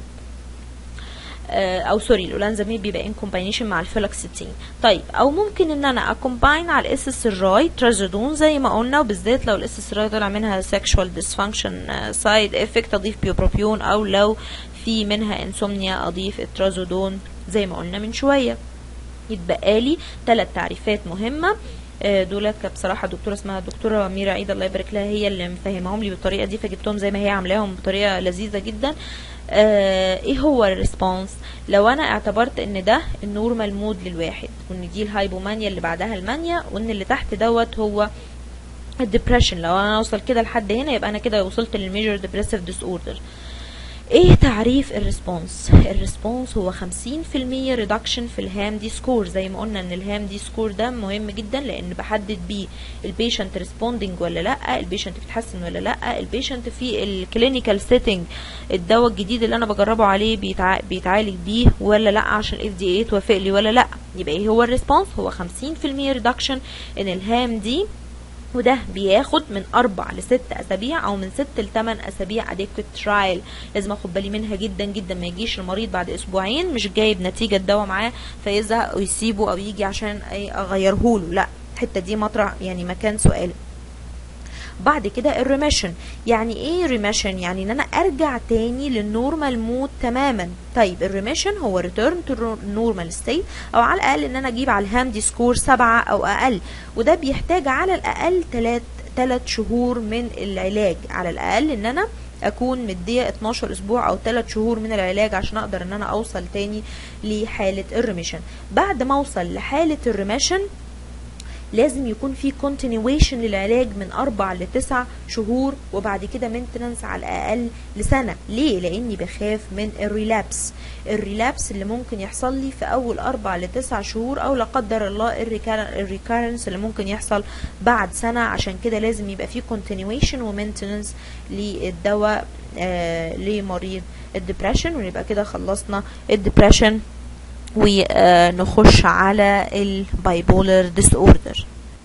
S1: او سوري الاولانزامين بيبقى ان كومباينيشن مع الفلوكسيتين طيب او ممكن ان انا اكومباين على الاس اس الراي ترازودون زي ما قلنا وبالذات لو الاس اس الراي طلع منها سيكشوال ديسفانكشن سايد افكت اضيف بيوبروبيون او لو في منها انسومنيا اضيف الترازودون زي ما قلنا من شويه يتبقى لي ثلاث تعريفات مهمه دولت كانت بصراحه دكتوره اسمها دكتوره ميرا عيد الله يبارك لها هي اللي مفهماهم لي بالطريقه دي فجبتهم زي ما هي عاملاهم بطريقه لذيذه جدا آه ايه هو الريسبونس لو انا اعتبرت ان ده النورمال مود للواحد وان دي الهايبومانيا اللي بعدها المانيا وان اللي تحت دوت هو الدبريشن لو انا اوصل كده لحد هنا يبقى انا كده وصلت للميجر ديبريسيف ديس اوردر ايه تعريف الريسبونس الريسبونس هو 50% ريدكشن في الهام دي سكور زي ما قلنا ان الهام دي سكور ده مهم جدا لان بحدد بيه البيشنت ريسبوندنج ولا لا البيشنت بيتحسن ولا لا البيشنت في الكلينيكال سيتنج الدواء الجديد اللي انا بجربه عليه بيتع... بيتعالج بيه ولا لا عشان الاف دي اي توافق لي ولا لا يبقى ايه هو الريسبونس هو 50% ريدكشن ان الهام دي وده بياخد من اربع لست اسابيع او من ست لثمان اسابيع اديكوت ترايل لازم اخد بالي منها جدا جدا ما يجيش المريض بعد اسبوعين مش جايب نتيجه الدواء معاه فيزهق ويسيبه او يجي عشان اغيره له لا الحته دي مطرح يعني مكان سؤال بعد كده الريميشن يعني ايه ريميشن يعني ان انا ارجع تاني للنورمال مود تماما طيب الريميشن هو ريتيرن تو نورمال ستيت او على الاقل ان انا اجيب على الهامدي سكور سبعة او اقل وده بيحتاج على الاقل تلات تلات شهور من العلاج على الاقل ان انا اكون مديه 12 اسبوع او 3 شهور من العلاج عشان اقدر ان انا اوصل تاني لحاله الريميشن بعد ما اوصل لحاله الريميشن لازم يكون في continuation للعلاج من أربع لتسع شهور وبعد كده maintenance على الأقل لسنة ليه؟ لأني بخاف من الريلابس الريلابس اللي ممكن يحصل لي في أول أربع لتسع شهور أو لا قدر الله الريكارنس اللي ممكن يحصل بعد سنة عشان كده لازم يبقى في continuation ومينتننس للدواء آه لمريض الدبريشن ونبقى كده خلصنا الدبريشن ونخش على البايبولر ديس اوردر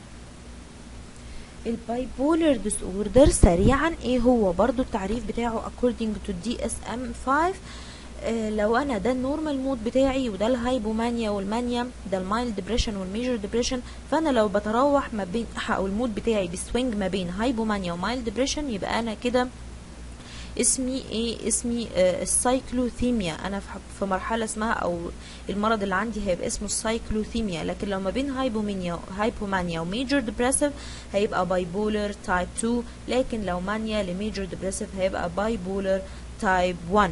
S1: البايبولر ديس اوردر سريعا ايه هو برضو التعريف بتاعه according to DSM 5 آه لو انا ده النورمال مود بتاعي وده الهايبومانيا والمانيا ده المايلد ديبريشن والميجر ديبريشن فانا لو بتراوح ما بين او المود بتاعي بسوينج ما بين هايبومانيا ومايلد ديبريشن يبقى انا كده اسمي ايه اسمي آه السايكلوثيميا انا في مرحله اسمها او المرض اللي عندي هيبقى اسمه السايكلوثيميا لكن لو ما بين هايبومانيا هايبومانيا وميجر ديبريسيف هيبقى بايبولر تايب 2 لكن لو مانيا لميجر ديبريسيف هيبقى بايبولر تايب 1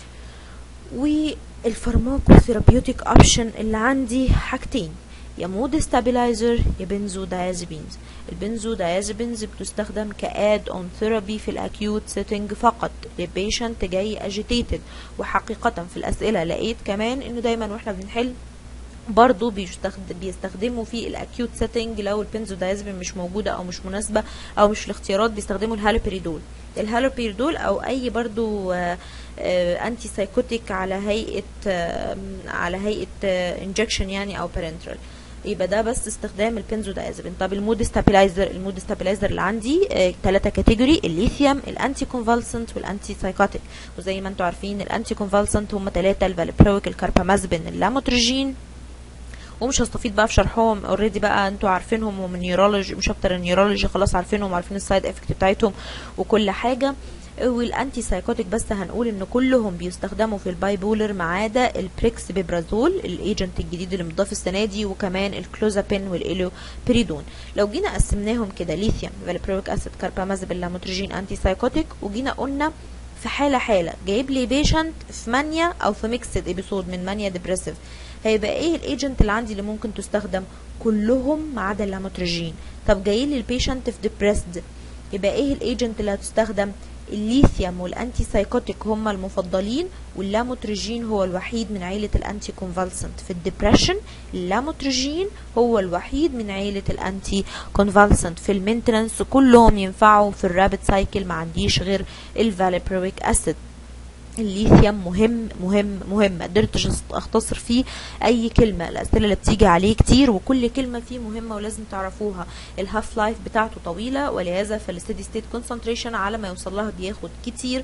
S1: والفارماكوثيرابيوتيك اوبشن اللي عندي حاجتين يا مود ستابلايزر يا بنزو دايازيبينز البنزو دايازيبينز بتستخدم كاد اون ثيرابي في الاكيوت سيتنج فقط للبيشنت جاي اجيتيتد وحقيقة في الاسئلة لقيت كمان انه دايما واحنا بنحل برضو بيستخدم بيستخدموا في الاكيوت سيتنج لو البنزودايازبين مش موجوده او مش مناسبه او مش في الاختيارات بيستخدموا الهالوبيريدول الهالوبيريدول او اي برضو انتي سايكوتيك على هيئه على هيئه انجكشن يعني او بارنترال يبقى ده بس استخدام البنزودايازبين طب المود ستابلايزر المود ستابلايزر اللي عندي ثلاثه كاتيجوري الليثيوم الانتي كونفالسنت والانتي سايكوتيك وزي ما انتم عارفين الانتي كونفالسنت هم ثلاثه الفالبرويك الكاربامازبين اللاموتريجين ومش هستفيد بقى في شرحهم اوريدي بقى انتوا عارفينهم ومن نيورولوجي مش اكتر النيورولوجي خلاص عارفينهم وعارفين السايد افكت بتاعتهم وكل حاجه والانتي سايكوتيك بس هنقول ان كلهم بيستخدموا في البايبولر ما عدا البريكس بيبرازول الايجنت الجديد اللي مضاف السنه دي وكمان الكلوزابين والاليوبريدون لو جينا قسمناهم كده ليثيوم فالبرويك اسيد كاربامازيبين لاموتريجين انتي سايكوتيك وجينا قلنا في حاله حاله جايب لي بيشنت في مانيا او في ميكسد ابيسود من مانيا ديبريسيف هيبقى ايه الايجنت اللي عندي اللي ممكن تستخدم كلهم ما عدا اللاموتريجين طب جاي لي البيشنت في ديبريسد يبقى ايه الايجنت اللي هتستخدم الليثيوم والانتي سايكوتيك هم المفضلين واللاموتريجين هو الوحيد من عيلة الانتي كونفالسنت في الدبريشن اللاموتريجين هو الوحيد من عيلة الانتي كونفالسنت في المينتننس كلهم ينفعوا في الرابid سايكل ما عنديش غير الفاليبرويك اسيد الليثيوم مهم مهم مهم ما قدرتش اختصر فيه اي كلمه الاسئله اللي بتيجي عليه كتير وكل كلمه فيه مهمه ولازم تعرفوها الهاف لايف بتاعته طويله ولهذا فالستيدي ستيت كونسنتريشن على ما يوصل لها بياخد كتير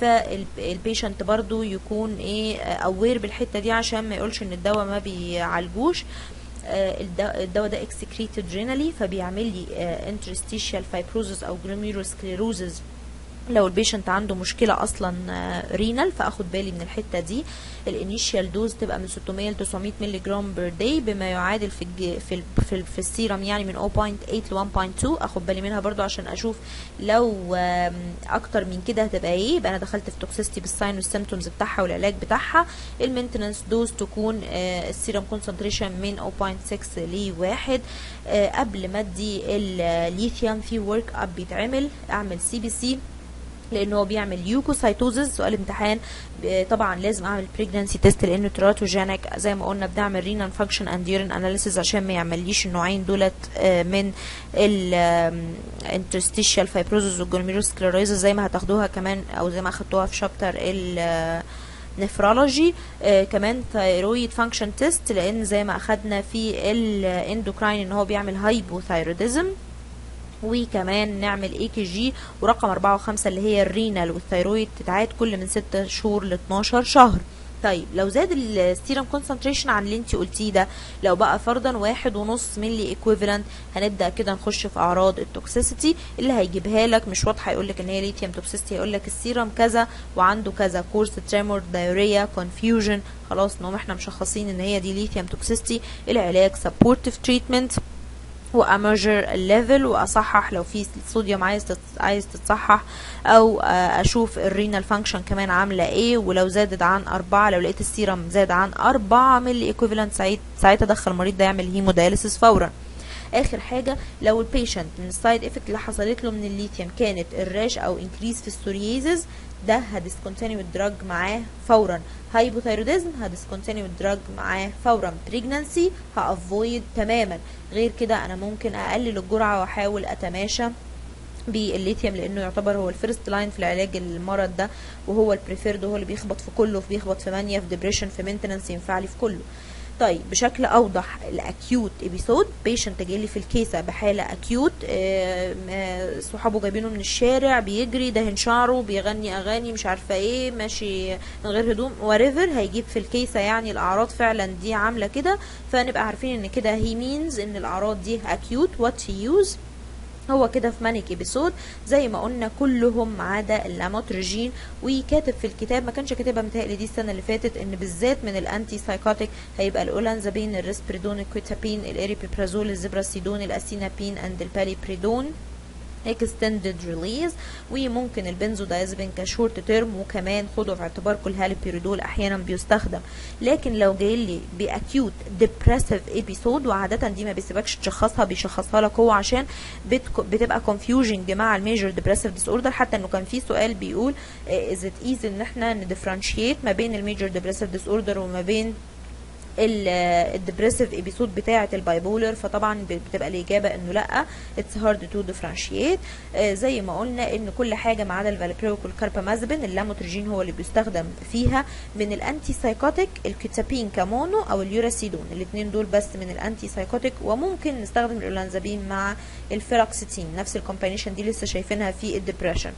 S1: فالبيشنت برضو يكون ايه اوير بالحته دي عشان ما يقولش ان الدواء ما بيعالجوش الدواء ده اكسكريتد رينالي فبيعمل لي انترستيشيال فايبروزس او جلوميروسكليروزز لو البيشنت عنده مشكله اصلا رينال فاخد بالي من الحته دي الانيشيال دوز تبقى من 600 ل 900 مللي جرام بير داي بما يعادل في الج... في ال... في, ال... في السيرم يعني من 0.8 ل 1.2 اخد بالي منها برضو عشان اشوف لو اكتر من كده هتبقى ايه يبقى انا دخلت في توكسيستي بالساين والسيمتومز بتاعها والعلاج بتاعها المينتننس دوز تكون السيرم كونسنتريشن من 0.6 ل 1 قبل ما ادي الليثيوم في ورك اب بيتعمل اعمل سي بي سي لان هو بيعمل يوكوسايتوزز سؤال امتحان طبعا لازم اعمل بريجنانسي تيست لانه تراتوجينيك زي ما قلنا بنعمل رينال فانكشن اند يورين اناليسيز عشان ما يعمليش النوعين دولت من الانترستيشال فايبروزز والجلوميروسكليروزز زي ما هتاخدوها كمان او زي ما اخدتوها في شابتر ال نفرولوجي آه كمان ثايرويد فانكشن تيست لان زي ما اخدنا في الاندوكراين ان هو بيعمل هايبوثايروديزم وكمان نعمل اي كي جي ورقم 4 و5 اللي هي الرينال والثيرويد تتعاد كل من 6 شهور ل 12 شهر طيب لو زاد السيرم كونسنتريشن عن اللي انت قلتيه ده لو بقى فرضا واحد ونص ملي ايكويفالنت هنبدا كده نخش في اعراض التوكسيسيتي اللي هيجيبها لك مش واضحه يقول لك ان هي ليثيوم توكسيسيتي هيقول لك السيرم كذا وعنده كذا كورس تريمور دايوريا كونفيوجن خلاص نقوم احنا مشخصين ان هي دي ليثيوم توكسيسيتي العلاج سبورتيف تريتمنت واميجر الليفل واصحح لو في صوديوم عايز عايز تتصحح او اشوف الرينال فانكشن كمان عامله ايه ولو زادت عن أربعة لو لقيت السيرم زاد عن أربعة ملي ايكوفالنت ساعتها ادخل المريض ده يعمل هيمودايليسيس فورا اخر حاجه لو البيشنت من السايد افكت اللي حصلت له من الليثيوم كانت الراش او انكريز في السوريزز ده هديسكونتينيو الدراج معاه فورا هايبوثايروديزم هديسكونتينيو الدراج معاه فورا بريجنانسي هافويد تماما غير كده انا ممكن اقلل الجرعه واحاول اتماشى بالليثيوم لانه يعتبر هو الفيرست لاين في العلاج المرض ده وهو البريفيرد وهو اللي بيخبط في كله بيخبط في مانيا في ديبريشن في مينتننس ينفع لي في كله طيب بشكل اوضح الاكيوت ابيسود بيشنت جاي في الكيسه بحاله اكيوت صحابه جايبينه من الشارع بيجري دهن شعره بيغني اغاني مش عارفه ايه ماشي من غير هدوم وريفر هيجيب في الكيسه يعني الاعراض فعلا دي عامله كده فنبقى عارفين ان كده هي مينز ان الاعراض دي اكيوت وات هي يوز هو كده في مانيك ابيسود زي ما قلنا كلهم ما عدا اللاموترجين وكاتب في الكتاب ما كانش كاتبها متهيألي دي السنه اللي فاتت ان بالذات من الانتي سايكوتيك هيبقى الاولانزابين الريسبريدون الكويتابين الاريبيبرازول الزبراسيدون الاسينابين اند الباليبريدون extended release وممكن البنزودايزبين كشورت تيرم وكمان خدوا في اعتبار كل هالبيريدول احيانا بيستخدم لكن لو جاي لي باكيوت ديبريسيف ابيسود وعاده دي ما بيسيبكش تشخصها بيشخصها لك هو عشان بتبقى كونفيوجنج مع الميجر ديبريسيف ديس اوردر حتى انه كان في سؤال بيقول از ات ايزي ان احنا نديفرنشيت ما بين الميجر ديبريسيف ديس اوردر وما بين الدبريسيف ابيسود بتاعه البايبولر فطبعا بتبقى الاجابه انه لا اتس هارد تو ديفرنشيت زي ما قلنا ان كل حاجه ما عدا الفالبريوك والكاربامازبين اللاموترجين هو اللي بيستخدم فيها من الانتي سايكوتيك الكيتابين كمونو او اليوراسيدون الاثنين دول بس من الانتي سايكوتيك وممكن نستخدم الاولانزابين مع الفيروكسيتين نفس الكومباينيشن دي لسه شايفينها في الدبريشن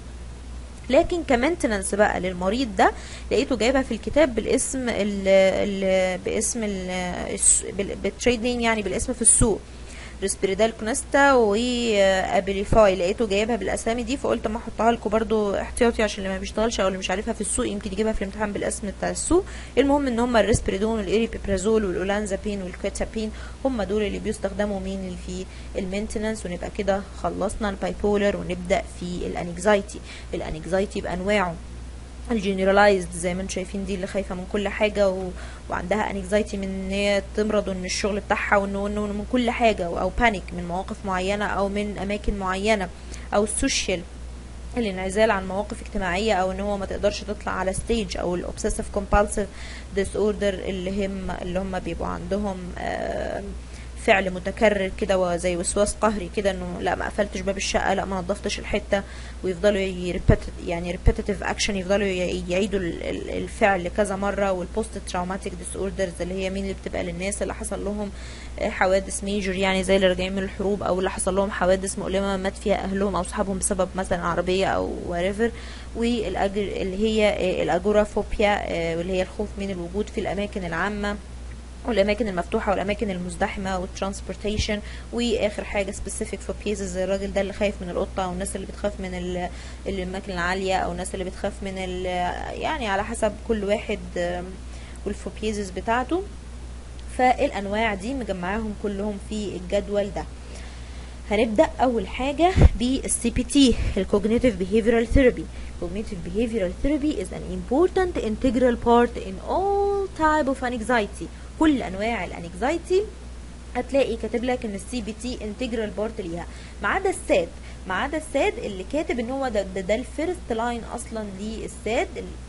S1: لكن كمينتننس بقى للمريض ده لقيته جايبها في الكتاب بالاسم ال ال باسم ال بالتريد نيم يعني بالاسم في السوق ريسبيريدال كونستا وابيليفاي لقيته جايبها بالاسامي دي فقلت ما احطها لكم برضو احتياطي عشان اللي ما بيشتغلش او اللي مش عارفها في السوق يمكن يجيبها في الامتحان بالاسم بتاع السوق المهم ان هم الريسبيريدون والاريبيبرازول والاولانزابين والكويتابين هم دول اللي بيستخدموا مين اللي في المينتننس ونبقى كده خلصنا البايبولر ونبدا في الانكزايتي الانكزايتي بانواعه الجنرالايزد زي ما انتم شايفين دي اللي خايفه من كل حاجه و... وعندها انكزايتي من ان هي تمرض وان الشغل بتاعها وانه انه من كل حاجه او بانيك من مواقف معينه او من اماكن معينه او السوشيال الانعزال عن مواقف اجتماعيه او ان هو ما تقدرش تطلع على ستيج او الاوبسيسيف كومبالسيف ديس اوردر اللي هم اللي هم بيبقوا عندهم آه فعل متكرر كده زي وسواس قهري كده انه لا ما قفلتش باب الشقه لا ما نظفتش الحته ويفضلوا يريبيت يعني ريبيتيتيف اكشن يفضلوا يعيدوا الفعل كذا مره والبوست تراوماتيك ديس اوردرز اللي هي مين اللي بتبقى للناس اللي حصل لهم حوادث ميجر يعني زي اللي راجعين من الحروب او اللي حصل لهم حوادث مؤلمه مات فيها اهلهم او صحابهم بسبب مثلا عربيه او وريفر والاجر اللي هي الاجورافوبيا واللي هي الخوف من الوجود في الاماكن العامه والاماكن المفتوحه والاماكن المزدحمه والترانسبورتيشن واخر حاجه سبيسيفيك فوبيزز زي الراجل ده اللي خايف من القطه او الناس اللي بتخاف من الاماكن العاليه او الناس اللي بتخاف من يعني على حسب كل واحد والفوبيزز بتاعته فالانواع دي مجمعاهم كلهم في الجدول ده هنبدا اول حاجه بالسي بي تي الكوجنيتيف behavioral therapy cognitive behavioral therapy is an important integral part in all type of anxiety كل انواع الانكزايتي هتلاقي كاتب لك ان السي بي تي انتجرال بارت ليها ما عدا الساد ما عدا الساد اللي كاتب ان هو ده ده, ده الفيرست لاين اصلا للساد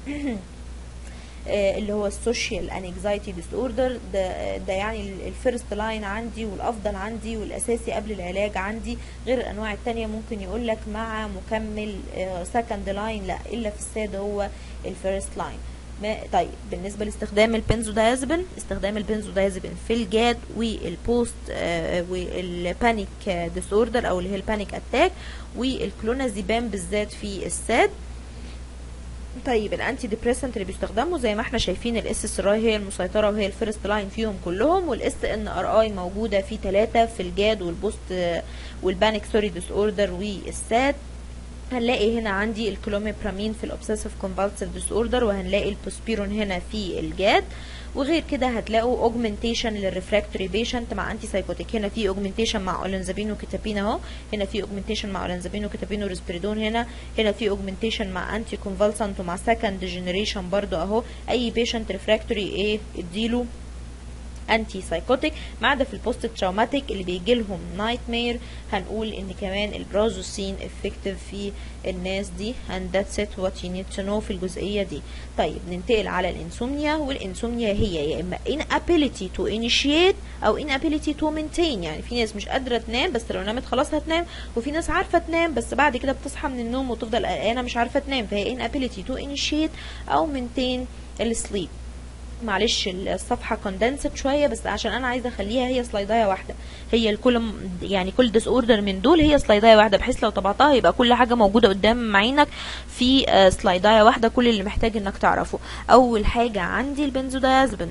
S1: اللي هو السوشيال انكزايتي ديس اوردر ده ده يعني الفيرست لاين عندي والافضل عندي والاساسي قبل العلاج عندي غير الانواع التانية ممكن يقول لك مع مكمل سكند لاين لا الا في الساد هو الفيرست لاين ما طيب بالنسبه لاستخدام البنزودايازبين استخدام البنزودايازبين في الجاد والبوست آه والبانيك ديس اوردر او اللي هي البانيك اتاك والكلونازيبام بالذات في الساد طيب الانتي ديبريسنت اللي بيستخدموا زي ما احنا شايفين الاس اس ار هي المسيطره وهي الفيرست لاين فيهم كلهم والاس ان ار اي موجوده في ثلاثه في الجاد والبوست والبانيك سوري ديس اوردر والساد هنلاقي هنا عندي الكلوميبرامين في الاوبسيسيف كومبالسيف ديس اوردر وهنلاقي البوسبيرون هنا في الجاد وغير كده هتلاقوا اوجمنتيشن للريفراكتوري بيشنت مع انتي سايكوتيك هنا في اوجمنتيشن مع اولنزابين وكتابين اهو هنا في اوجمنتيشن مع اولنزابين وكتابين وريسبيريدون هنا هنا في اوجمنتيشن مع انتي كونفالسنت ومع سكند جنريشن برضو اهو اي بيشنت ريفراكتوري ايه اديله انتي سايكوتيك ما عدا في البوست تراوماتيك اللي بيجي لهم نايت مير هنقول ان كمان البرازوسين افكتيف في الناس دي and that's it what you need to know في الجزئيه دي طيب ننتقل على الانسومنيا والانسومنيا هي يا اما inability to initiate او inability to maintain يعني في ناس مش قادره تنام بس لو نامت خلاص هتنام وفي ناس عارفه تنام بس بعد كده بتصحى من النوم وتفضل قلقانه مش عارفه تنام فهي inability to initiate او maintain السليب معلش الصفحه كوندنسد شويه بس عشان انا عايزه اخليها هي سلايدايه واحده هي الكل يعني كل ديس اوردر من دول هي سلايدايه واحده بحيث لو طبعتها يبقى كل حاجه موجوده قدام عينك في سلايدايه واحده كل اللي محتاج انك تعرفه اول حاجه عندي البنزودايازبين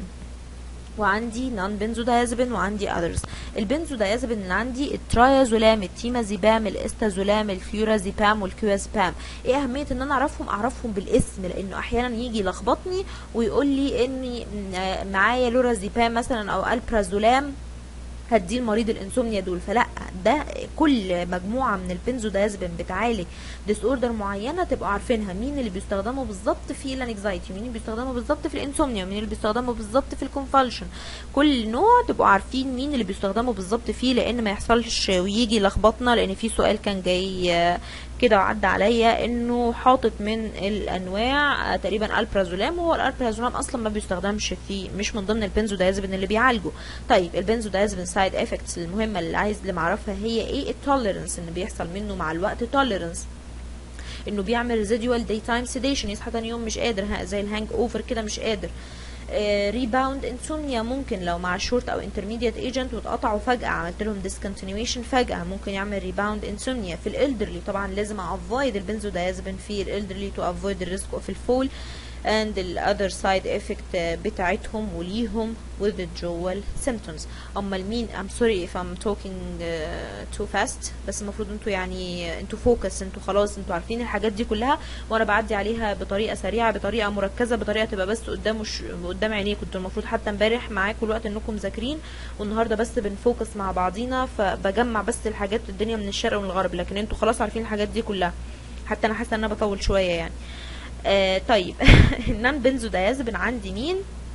S1: وعندي نون بنزودايازبين وعندي اذرز البنزودايازبين اللي عندي الترايازولام التيمازيبام الاستازولام الفلورازيبام والكيوازبام ايه اهميه ان انا اعرفهم اعرفهم بالاسم لانه احيانا يجي يلخبطني ويقول لي اني معايا لورازيبام مثلا او البرازولام هديه المريض الانسومنيا دول فلا ده كل مجموعه من البنزودايازبين بتعالج ديس اوردر معينه تبقوا عارفينها مين اللي بيستخدموا بالظبط في الانكزايتي مين اللي بيستخدموا بالظبط في الانسومنيا مين اللي بيستخدموا بالظبط في الكونفالشن كل نوع تبقوا عارفين مين اللي بيستخدموا بالظبط فيه لان ما يحصلش ويجي يلخبطنا لان في سؤال كان جاي كده وعدى عليا انه حاطط من الانواع تقريبا البرازولام وهو الالبرازولام اصلا ما بيستخدمش في مش من ضمن البنزودايازبين اللي بيعالجوا طيب البنزودايازبين سايد افكتس المهمه اللي عايز اللي معرفها هي ايه التوليرنس ان بيحصل منه مع الوقت توليرنس انه بيعمل ريزيدوال داي تايم سيديشن يصحى تاني يوم مش قادر زي الهانج اوفر كده مش قادر ريباوند uh, انسومنيا ممكن لو مع شورت او انترميديت ايجنت واتقطعوا فجاه عملت لهم ديسكونتينيويشن فجاه ممكن يعمل ريباوند انسومنيا في الالدرلي طبعا لازم افويد البنزودايازبين في الالدرلي تو افويد الريسك اوف الفول and the other side effect بتاعتهم وليهم withdrawal symptoms امال مين I'm sorry if I'm talking uh, too fast بس المفروض انتوا يعني انتوا فوكس انتوا خلاص انتوا عارفين الحاجات دي كلها وانا بعدي عليها بطريقه سريعه بطريقه مركزه بطريقه تبقى بس قدام وش... قدام عينيكم انتوا المفروض حتى امبارح معاكم الوقت انكم مذاكرين والنهارده بس بنفوكس مع بعضينا فبجمع بس الحاجات الدنيا من الشرق ومن الغرب لكن انتوا خلاص عارفين الحاجات دي كلها حتى انا حاسه ان انا بطول شويه يعني آه طيب النان بنزودايازبين عندي مين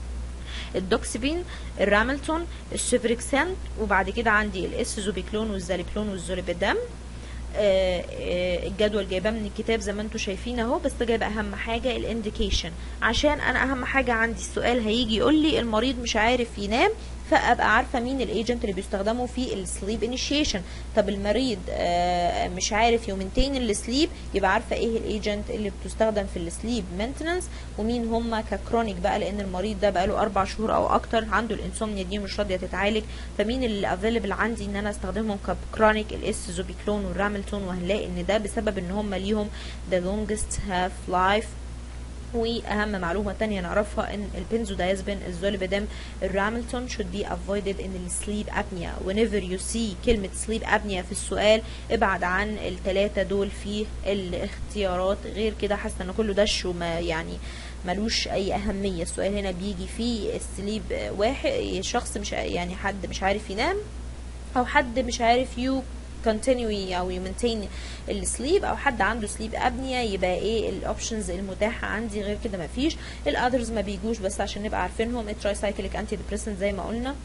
S1: الدوكسبين الراملتون الشيفريكسان وبعد كده عندي الاسزوبيكلون والزاليبلون والزوليبيدام آه آه الجدول جايباه من الكتاب زي ما انتم شايفين اهو بس جايبه اهم حاجه الانديكيشن عشان انا اهم حاجه عندي السؤال هيجي يقول لي المريض مش عارف ينام فابقى عارفه مين الايجنت اللي بيستخدموا في السليب انيشيشن طب المريض آه مش عارف يومنتين السليب يبقى عارفه ايه الايجنت اللي بتستخدم في السليب مينتننس ومين هم ككرونيك بقى لان المريض ده بقاله اربع شهور او اكتر عنده الانسومنيا دي مش راضيه تتعالج فمين اللي افيلبل عندي ان انا استخدمهم ككرونيك الاس زوبيكلون والراملتون وهنلاقي ان ده بسبب ان هم ليهم the longest half life واهم معلومه تانية نعرفها ان البنزودايازبين الزوليبيدام الراملتون should be avoided in السليب apnea whenever you see كلمه سليب apnea في السؤال ابعد عن الثلاثه دول في الاختيارات غير كده حاسه ان كله دش وما يعني ملوش اي اهميه السؤال هنا بيجي فيه السليب واحد شخص مش يعني حد مش عارف ينام او حد مش عارف يو continue او يمنتين السليب او حد عنده سليب ابنيا يبقى ايه الاوبشنز المتاحه عندي غير كده مفيش الاذرز ما بيجوش بس عشان نبقى عارفينهم الترايسايكليك انتي ديبريسنت زي ما قلنا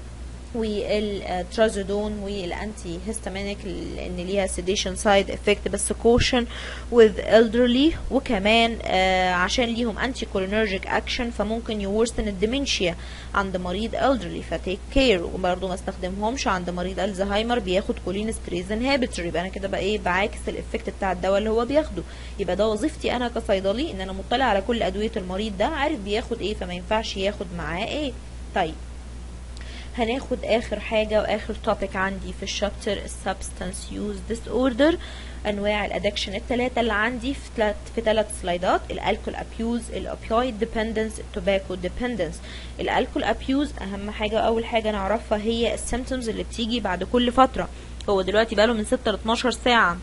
S1: والترازودون والانتي هيستامينيك ان ليها سيديشن سايد افكت بس كوشن with elderly وكمان آه عشان ليهم انتي كولينرجيك اكشن فممكن يورسن الديمنشيا عند مريض elderly فتيك كير وبرضه ما استخدمهمش عند مريض الزهايمر بياخد كولين ستريز انهبيتور يبقى انا كده بقى ايه بعاكس الافكت بتاع الدواء اللي هو بياخده يبقى ده وظيفتي انا كصيدلي ان انا مطلع على كل ادويه المريض ده عارف بياخد ايه فما ينفعش ياخد معاه ايه طيب هناخد اخر حاجة واخر توبيك عندي في الشابتر السبستانس يوز ديس اوردر انواع الادكشن الثلاثة اللي عندي في ثلاث في ثلاث سلايدات الالكول ابيوز الاوبيويد ديبندنس التوباكو ديبندنس الالكول ابيوز اهم حاجة اول حاجة نعرفها هي السيمتومز اللي بتيجي بعد كل فترة هو دلوقتي بقاله من 6 ل 12 ساعة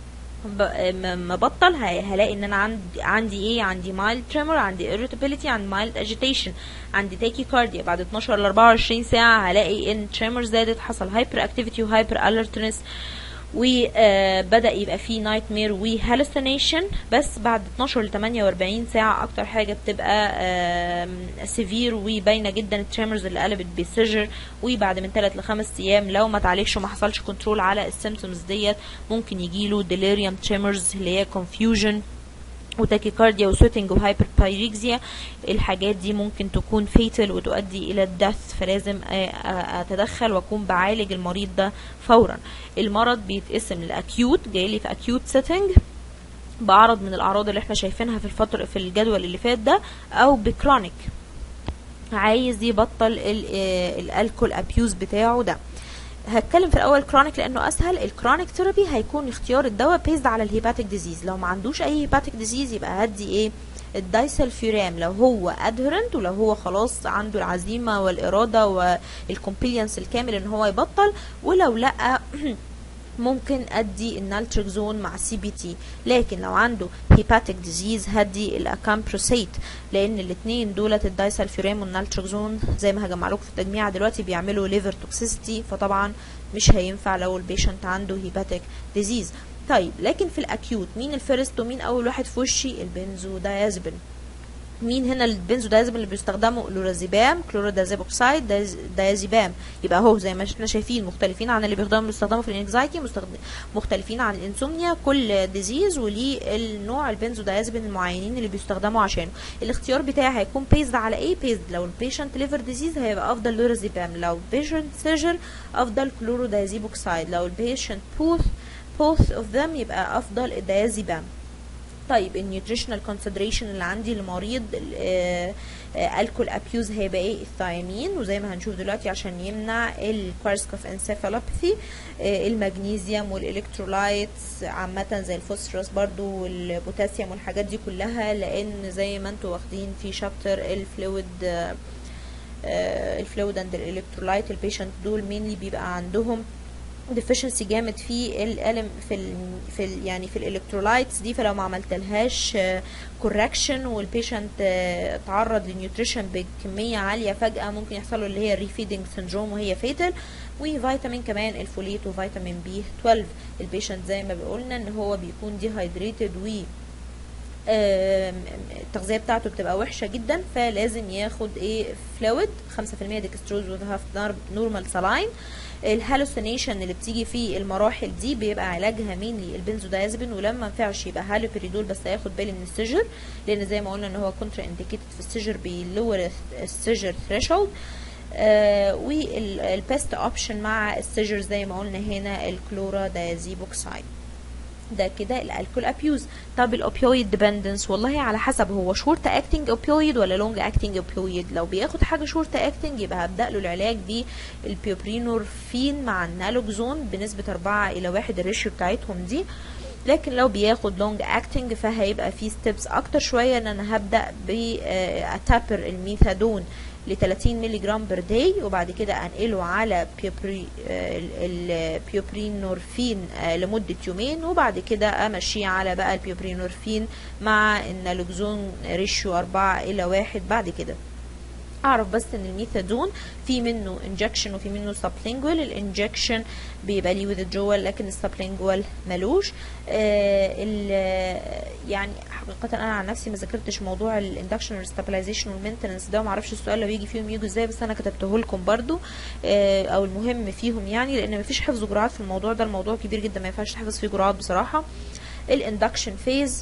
S1: ما بطل هلاقي ان انا عندي عندي ايه عندي مايلد تريمور عندي irritability عندي مايلد اجيتيشن عندي تاكيكارديا بعد 12 ل 24 ساعه هلاقي ان تريمور زادت حصل هايبر اكتيفيتي وهايبر الرتنس وبدا يبقى فيه نايت مير وهالوسينيشن بس بعد 12 ل 48 ساعه اكتر حاجه بتبقى سيفير وباينه جدا التريمرز اللي قلبت بسيجر وبعد من 3 ل 5 ايام لو ما تعالجش وما حصلش كنترول على السيمتومز ديت ممكن يجيله ديليريوم تريمرز اللي هي confusion وتاكيكارديا وسويتنج وهايبربايريكزيا الحاجات دي ممكن تكون فيتال وتؤدي الى الدث فلازم اتدخل واكون بعالج المريض ده فورا المرض بيتقسم لاكيوت جاي لي في اكيوت سيتنج بعرض من الاعراض اللي احنا شايفينها في الفتره في الجدول اللي فات ده او بكرونيك عايز يبطل الالكول ابيوز بتاعه ده هتكلم في الاول كرونيك لانه اسهل الكرونيك ثيرابي هيكون اختيار الدواء بيزد على الهيباتيك ديزيز لو ما عندوش اي هيباتيك ديزيز يبقى هدي ايه الدايسلفيرام لو هو ادهرنت ولو هو خلاص عنده العزيمه والاراده والكومبلينس الكامل ان هو يبطل ولو لا ممكن ادي النالتريكزون مع سي بي تي لكن لو عنده هيباتيك ديزيز هدي الاكامبروسيت لان الاثنين دولت الدايسلفيرام والنالتريكزون زي ما هجمع لكم في التجميع دلوقتي بيعملوا ليفر توكسيستي فطبعا مش هينفع لو البيشنت عنده هيباتيك ديزيز طيب لكن في الاكيوت مين الفيرست ومين اول واحد في وشي البنزو دايازبين مين هنا البنزو دايازيبام اللي بيستخدموا لورازيبام كلورودازيب اوكسايد دايازيبام يبقى اهو زي ما احنا شايفين مختلفين عن اللي بيستخدموا بيستخدموا في الانكزايتي مختلفين عن الانسومنيا كل ديزيز وليه النوع البنزو دايازيبام المعينين اللي بيستخدموا عشانه الاختيار بتاعي هيكون بيزد على ايه بيزد لو البيشنت ليفر ديزيز هيبقى افضل لورازيبام لو البيشنت سيجر افضل كلورودازيب اوكسايد لو البيشنت بوث both of them يبقى افضل الدايازيبام طيب النيوتريشنال كونسيدريشن اللي عندي لمريض الكول ابيوز هيبقى ايه الثيامين وزي ما هنشوف دلوقتي عشان يمنع الكوارسكوف انسيفالوباثي المغنيسيوم والالكترولايتس عامه زي الفوسفورس برضو والبوتاسيوم والحاجات دي كلها لان زي ما انتوا واخدين في شابتر الفلويد الفلويد اند الالكترولايت البيشنت دول مينلي بيبقى عندهم ديفيشنسي جامد في الالم في ال في ال يعني في الالكترولايتس دي فلو ما عملتلهاش كوركشن والبيشنت تعرض لنيوتريشن بكميه عاليه فجاه ممكن يحصل له اللي هي الريفيدنج سندروم وهي فيتال وفيتامين كمان الفوليت وفيتامين بي 12 البيشنت زي ما بقولنا ان هو بيكون ديهايدريتد و التغذيه بتاعته بتبقى وحشه جدا فلازم ياخد ايه فلويد 5% ديكستروز وهاف نورمال سلاين الهالوسينيشن اللي بتيجي في المراحل دي بيبقى علاجها مينلي البنزودايازيبين ولما ما ينفعش يبقى هالوبريدول بس هياخد بالي من السجر لان زي ما قلنا ان هو كونترا انديكيتد في السجر بيلور السجر ثريشولد آه والبيست اوبشن مع السجر زي ما قلنا هنا الكلورا دايازيبوكسايد ده كده الالكول ابيوز طب الاوبيويد ديبندنس والله على حسب هو شورت اكتنج اوبيويد ولا لونج اكتنج اوبيويد لو بياخد حاجه شورت اكتنج يبقى هبدا له العلاج بالبيوبرينورفين مع النالوكزون بنسبه 4 الى 1 الريشيو بتاعتهم دي لكن لو بياخد لونج اكتنج فهيبقى في ستيبس اكتر شويه ان انا هبدا باتابر الميثادون ل 30 مللي جرام بر داي وبعد كده انقله على بيوبري البيوبرينورفين لمده يومين وبعد كده امشيه على بقى البيوبرينورفين مع النالوكزون ريشيو 4 الى 1 بعد كده اعرف بس ان الميثادون في منه انجكشن وفي منه سبلينجوال الانجكشن بيبقى ليه withdrawal لكن السبلينجوال ملوش آه يعني حقيقة انا عن نفسي ما ذاكرتش موضوع الاندكشن والستابلايزيشن والمينتنس ده وما اعرفش السؤال لو يجي فيهم يجوا ازاي بس انا كتبته لكم برضو آه او المهم فيهم يعني لان ما فيش حفظ جرعات في الموضوع ده الموضوع كبير جدا ما ينفعش تحفظ فيه جرعات بصراحة الاندكشن فيز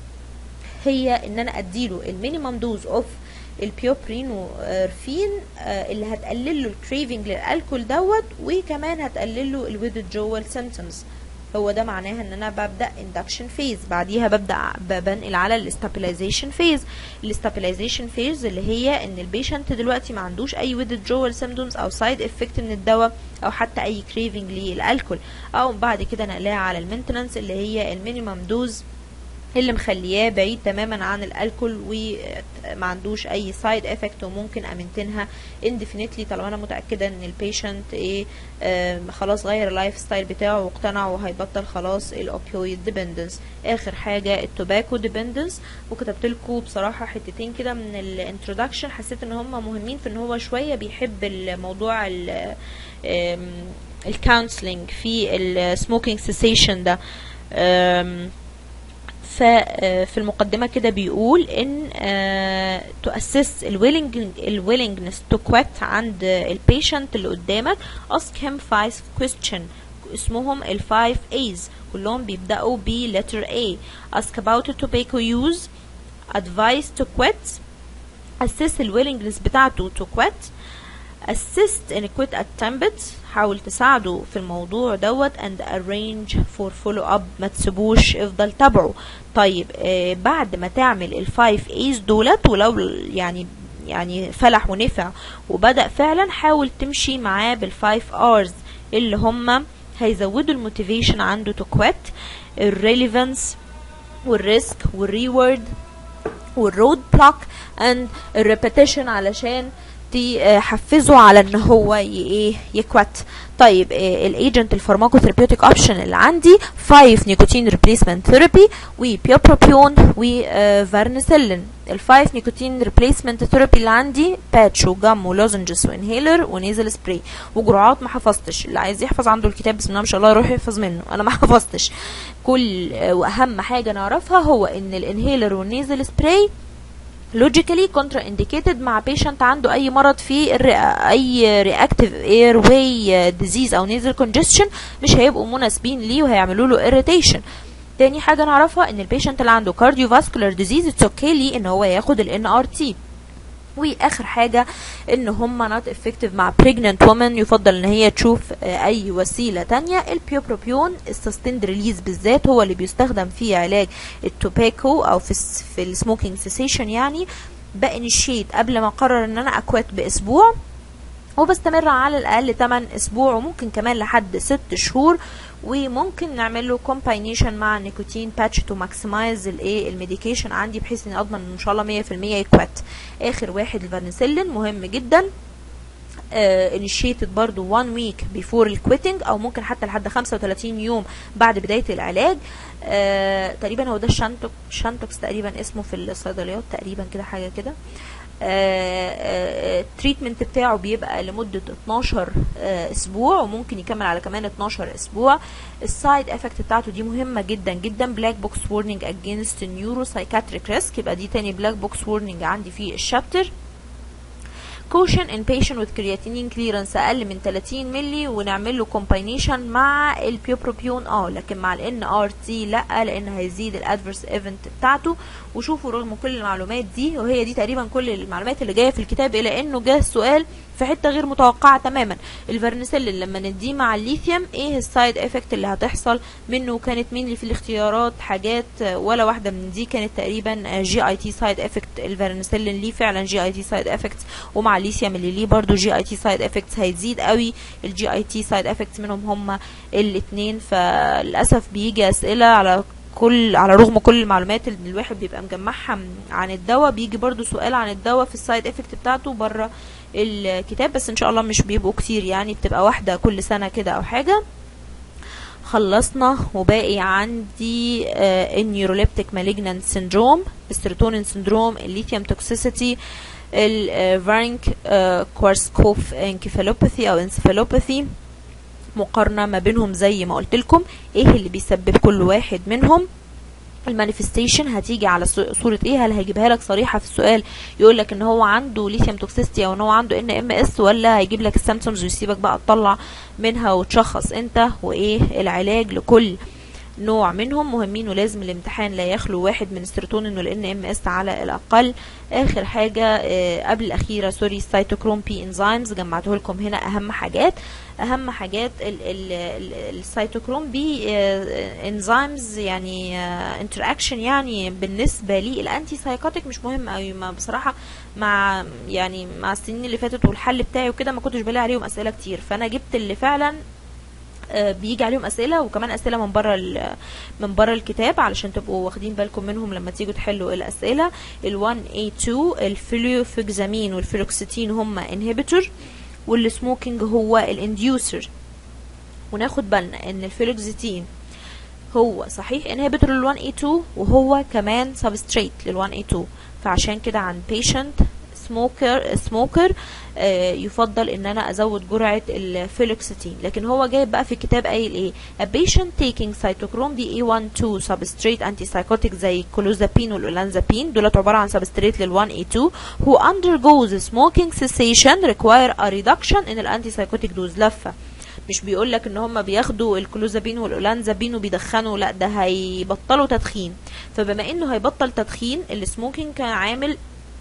S1: هي ان انا اديله المينيمم دوز اوف البيوبرينورفين اللي هتقلل له الكريفنج للالكول دوت وكمان هتقلل له الويدجوال سيمتومز هو ده معناها ان انا ببدا اندكشن فيز بعديها ببدا بنقل على الاستابلايزيشن فيز الاستابلايزيشن فيز اللي هي ان البيشنت دلوقتي ما عندوش اي withdrawal symptoms او سايد افكت من الدواء او حتى اي كريفنج للالكول او بعد كده نقلها على المينتننس اللي هي المينيمم دوز اللي مخلياه بعيد تماما عن الالكول وما عندوش اي سايد افكت وممكن امنتنها اندفينيتلي طالما انا متاكده ان البيشنت ايه آه خلاص غير اللايف ستايل بتاعه واقتنع وهيبطل خلاص الاوبيويد ديبندنس اخر حاجه التوباكو ديبندنس وكتبت لكم بصراحه حتتين كده من الانترودكشن حسيت ان هم مهمين في ان هو شويه بيحب الموضوع الكونسلنج في السموكينج سيسيشن ده ففي المقدمة كده بيقول ان to assess الويلنجنس to quit عند البيشنت اللي قدامك ask him five question اسمهم ال 5 A's كلهم بيبدأوا ب letter A ask about tobacco use advice to quit assess الويلنجنس بتاعته to quit assist in quit attempt حاول تساعده في الموضوع دوت and arrange for follow up ما تسيبوش افضل تابعه طيب آه بعد ما تعمل الفايف ايز دولت ولو يعني يعني فلح ونفع وبدأ فعلا حاول تمشي معاه بالفايف ارز اللي هم هيزودوا الموتيفيشن عنده تو كويت الريليفانس والريسك والريورد والرود بلوك اند الريبيتيشن علشان تحفزه على ان هو ايه يكوت طيب الايجنت الفارماكوثيرابيوتيك اوبشن اللي عندي 5 نيكوتين ريبليسمنت ثيرابي وبيوبروبيون وفارنسلين الفايف نيكوتين ريبليسمنت ثيرابي اللي عندي باتش وجام ولوزنجز وانهيلر ونيزل سبراي وجرعات ما حفظتش اللي عايز يحفظ عنده الكتاب بسم الله ما شاء الله يروح يحفظ منه انا ما حفظتش كل واهم حاجه نعرفها هو ان الانهيلر والنيزل سبراي لوجيكالي كونترا انديكيتد مع بيشنت عنده اي مرض في الرئه اي رياكتيف اير واي ديزيز او نيزل كونجستشن مش هيبقوا مناسبين ليه وهيعملوا له اريتيشن تاني حاجه نعرفها ان البيشنت اللي عنده كارديوفاسكولار ديزيز اتس اوكي ليه ان هو ياخد الان ار تي واخر حاجه ان هم نوت افكتيف مع pregnant woman يفضل ان هي تشوف اي وسيله تانية البيوبروبيون السستند ريليز بالذات هو اللي بيستخدم في علاج التوباكو او في في السموكينج سيسيشن يعني بانيشيت قبل ما اقرر ان انا اكوت باسبوع وبستمر على الاقل 8 اسبوع وممكن كمان لحد 6 شهور وممكن نعمل له كومباينيشن مع النيكوتين باتش تو ماكسمايز الايه الميديكيشن عندي بحيث اني اضمن ان شاء الله 100% يكوت اخر واحد الفارنسلين مهم جدا انيشيتد برضو 1 ويك بيفور الكويتنج او ممكن حتى لحد 35 يوم بعد بدايه العلاج آه تقريبا هو ده الشانتوك شانتوكس تقريبا اسمه في الصيدليات تقريبا كده حاجه كده التريتمنت بتاعه بيبقى لمدة 12 آه اسبوع وممكن يكمل على كمان 12 اسبوع السايد افكت بتاعته دي مهمة جدا جدا بلاك بوكس وورنينج اجينست نيورو سايكاتريك ريسك يبقى دي تاني بلاك بوكس وورنينج عندي في الشابتر caution in patient with creatinine clearance اقل من 30 ملي ونعمل له combination مع البيوبروبيون اه لكن مع الان ار تي لا لان هيزيد الادفيرس ايفنت بتاعته وشوفوا رغم كل المعلومات دي وهي دي تقريبا كل المعلومات اللي جايه في الكتاب الى انه جه السؤال في حته غير متوقعه تماما الفرنسلين لما نديه مع الليثيوم ايه السايد افكت اللي هتحصل منه كانت مين اللي في الاختيارات حاجات ولا واحده من دي كانت تقريبا جي اي تي سايد افكت الفرنسلين ليه فعلا جي اي تي سايد افكت ومع الليثيوم اللي ليه برضو جي اي تي سايد افكتس هيزيد قوي الجي اي تي سايد افكتس منهم هما الاثنين فللاسف بيجي اسئله على كل على رغم كل المعلومات اللي الواحد بيبقى مجمعها عن الدواء بيجي برضو سؤال عن الدواء في السايد افكت بتاعته بره الكتاب بس ان شاء الله مش بيبقوا كتير يعني بتبقى واحده كل سنه كده او حاجه خلصنا وباقي عندي النيوروليبتيك مالجنانت سيندروم السيروتونين سيندروم الليثيوم توكسيسيتي الفارينك كوارسكوف انكفالوباثي او انسفالوباثي مقارنه ما بينهم زي ما قلت لكم ايه اللي بيسبب كل واحد منهم المانيفستيشن هتيجي على صوره ايه هل هيجيبها لك صريحه في السؤال يقول لك ان هو عنده ليثيوم توكسيستي او ان هو عنده ان ام اس ولا هيجيب لك السيمبتومز ويسيبك بقى تطلع منها وتشخص انت وايه العلاج لكل نوع منهم مهمين ولازم الامتحان لا يخلو واحد من السيروتونين والان ام اس على الاقل اخر حاجه آه قبل الاخيره سوري السيتوكروم بي انزيمز جمعته لكم هنا اهم حاجات اهم حاجات السيتوكروم بي انزيمز يعني انتر اكشن يعني بالنسبه لي الانتي سايكوتيك مش مهم قوي ما بصراحه مع يعني مع السنين اللي فاتت والحل بتاعي وكده ما كنتش بلاقي عليهم اسئله كتير فانا جبت اللي فعلا آه، بيجي عليهم اسئله وكمان اسئله من بره ال- من بره الكتاب علشان تبقوا واخدين بالكم منهم لما تيجوا تحلوا الاسئله ال1A2 الفلوفيكزامين والفلوكسيتين هم انهبيتور والسموكينج هو الانديوسر وناخد بالنا ان الفلوكسيتين هو صحيح انهبيتور لل 1A2 وهو كمان سبستريت لل 1A2 فعشان كده عن patient سموكر سموكر يفضل ان انا ازود جرعه الفيلوكسيتين لكن هو جايب بقى في الكتاب قايل ايه a patient taking cytochrome DA12 substrate antipsychotic زي الكلوزابين والأولانزابين دولت عباره عن substrate لل 1A2 who undergoes smoking cessation require a reduction in الانتي دوز لفه مش بيقول لك ان هم بياخدوا الكلوزابين والاولانزابين وبيدخنوا لا ده هيبطلوا تدخين فبما انه هيبطل تدخين السموكينج كان عامل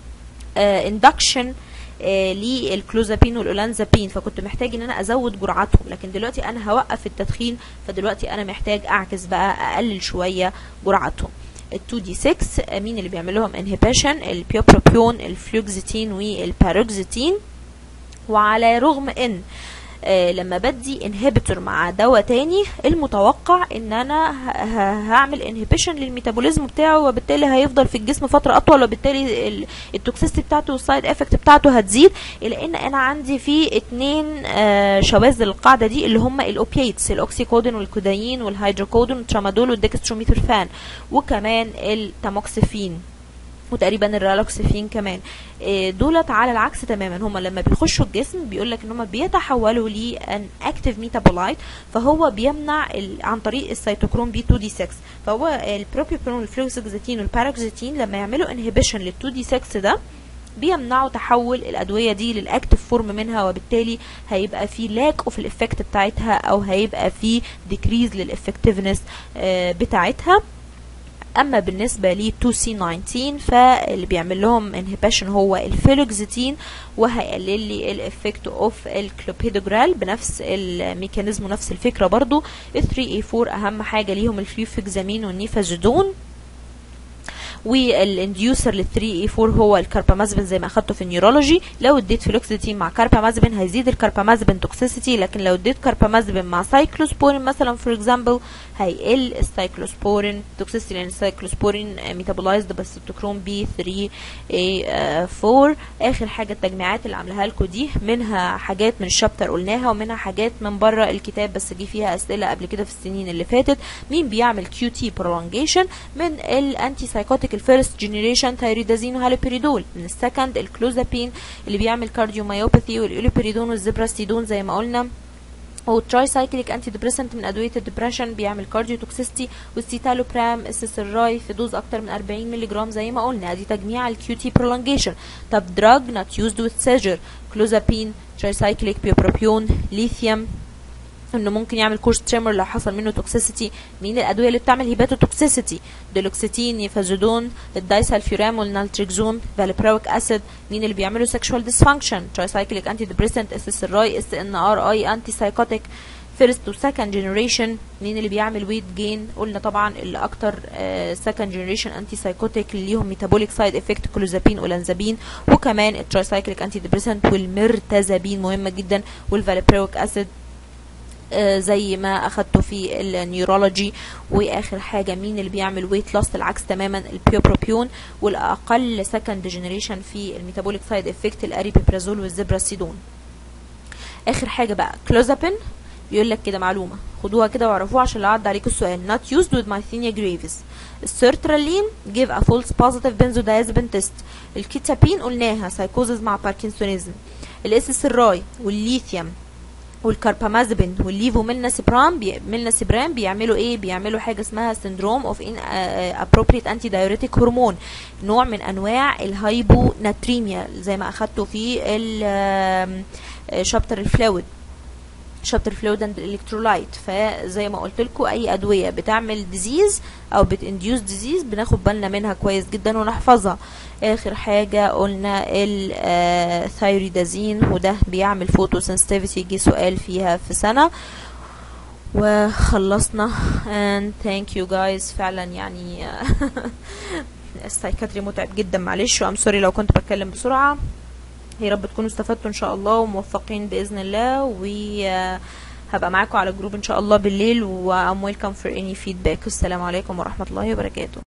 S1: اندكشن للكلوزابين والاولانزابين فكنت محتاج ان انا ازود جرعتهم لكن دلوقتي انا هوقف التدخين فدلوقتي انا محتاج اعكس بقى اقلل شويه جرعتهم ال 2 دي 6 مين اللي بيعمل لهم انهبيشن البيوبروبيون الفلوكزيتين والباروكزيتين وعلى رغم ان آه لما بدي انهبيتور مع دواء تاني المتوقع ان انا ه- ه- هعمل انهبيشن للميتابوليزم بتاعه وبالتالي هيفضل في الجسم فتره اطول وبالتالي ال- التوكسيستي بتاعته والسايد افكت بتاعته هتزيد الا ان انا عندي في اتنين آه شواذ للقاعده دي اللي هم الاوبياتس الاوكسيكودين والكودايين والهيدروكودين والترامادول والديكستروميثورفان وكمان التاموكسيفين وتقريبا الرالوكسفين كمان إيه، دولت على العكس تماما هم لما بيخشوا الجسم بيقول لك ان هم بيتحولوا لان اكتيف ميتابولايت فهو بيمنع ال... عن طريق السيتوكروم بي 2 دي 6 فهو البروبيوبرون والفلوكسيتين والباراكزيتين لما يعملوا انهبيشن لل 2 دي 6 ده بيمنعوا تحول الادويه دي للاكتف فورم منها وبالتالي هيبقى في لاك اوف الافكت بتاعتها او هيبقى في ديكريز للافكتيفنس بتاعتها اما بالنسبه ل 2C19 فاللي بيعمل لهم انهبيشن هو الفيلوكزيتين وهيقلل لي الافكت اوف الكلوبيدوجرال بنفس الميكانيزم ونفس الفكره برضو ال 3A4 اهم حاجه ليهم الفليوفيكزامين والنيفازيدون والانديوسر لل 3 اي 4 هو الكاربامازبين زي ما اخدته في النيورولوجي لو اديت فلوكسيتين مع كاربامازبين هيزيد الكاربامازبين توكسيسيتي لكن لو اديت كاربامازبين مع سايكلوسبورين مثلا فور اكزامبل هيقل السايكلوسبورين توكسيسيتي لان السايكلوسبورين ميتابولايزد بس التوكروم بي 3 اي 4 اخر حاجه التجميعات اللي عاملاها لكم دي منها حاجات من الشابتر قلناها ومنها حاجات من بره الكتاب بس جه فيها اسئله قبل كده في السنين اللي فاتت مين بيعمل كيو تي برولونجيشن من الانتي سايكوتيك الفيرست جنريشن ثايريدازين وهالوبيريدول من السكند الكلوزابين اللي بيعمل كارديوميوباثي والاوليبيريدون والزبراستيدون زي ما قلنا والتراي سايكليك انتي ديبريسنت من ادويه الدبريشن بيعمل كارديو توكسيستي والسيتالوبرام السيسراي في دوز اكتر من 40 مللي جرام زي ما قلنا دي تجميع الكيو تي برولونجيشن طب دراج نوت يوزد وذ سيجر كلوزابين تراي سايكليك بيوبروبيون ليثيوم انه ممكن يعمل كورس تريمر لو حصل منه توكسيسيتي مين الادويه اللي بتعمل هيباتو توكسيسيتي ديلوكسيتين يفازودون الدايسالفيورام والنالتريكزون فالبراويك اسيد مين اللي بيعملوا سexual dysfunction ترايسايكليك انتي ديبريسنت اس اس الراي اس ان ار اي انتي سايكوتيك فيرست وسكند جنريشن مين اللي بيعمل ويت جين قلنا طبعا اللي اكتر سكند جنريشن انتي سايكوتيك اللي ليهم ميتابوليك سايد افكت كلوزابين اولانزابين وكمان الترايسايكليك انتي ديبريسنت والمرتزابين مهمه جدا والفالبراويك اسيد آه، زي ما اخدته في النيورولوجي واخر حاجه مين اللي بيعمل ويت لوس العكس تماما البيوبروبيون والاقل سكند جنريشن في الميتابوليك سايد افكت الاريبيبرازول والزبراسيدون اخر حاجه بقى كلوزابين بيقول لك كده معلومه خدوها كده واعرفوها عشان لو عدى عليكم السؤال not used with myasthenia gravis السيرترالين give a false positive benzodiazepine test الكيتابين قلناها سايكوزز مع باركنسونيزم الاس اس الراي والليثيوم والكاربامازبين والليفو ميلناسيبرام بي... ميلناسيبرام بيعملوا ايه بيعملوا حاجه اسمها سندروم اوف ان ابروبريت انتي دايوريتيك هرمون نوع من انواع الهايبوناتريميا زي ما اخدته في شابتر الفلويد شابتر فلويد اند الكترولايت فزي ما قلت لكم اي ادويه بتعمل ديزيز او بتنديوس ديزيز بناخد بالنا منها كويس جدا ونحفظها اخر حاجه قلنا الثايريدازين وده بيعمل فوتو سنسيتيفيتي جه سؤال فيها في سنه وخلصنا and thank you guys فعلا يعني السايكاتري متعب جدا معلش وام سوري لو كنت بتكلم بسرعه يا رب تكونوا استفدتوا ان شاء الله وموفقين باذن الله و هبقى معاكم على الجروب ان شاء الله بالليل و I'm welcome for any feedback والسلام عليكم ورحمة الله وبركاته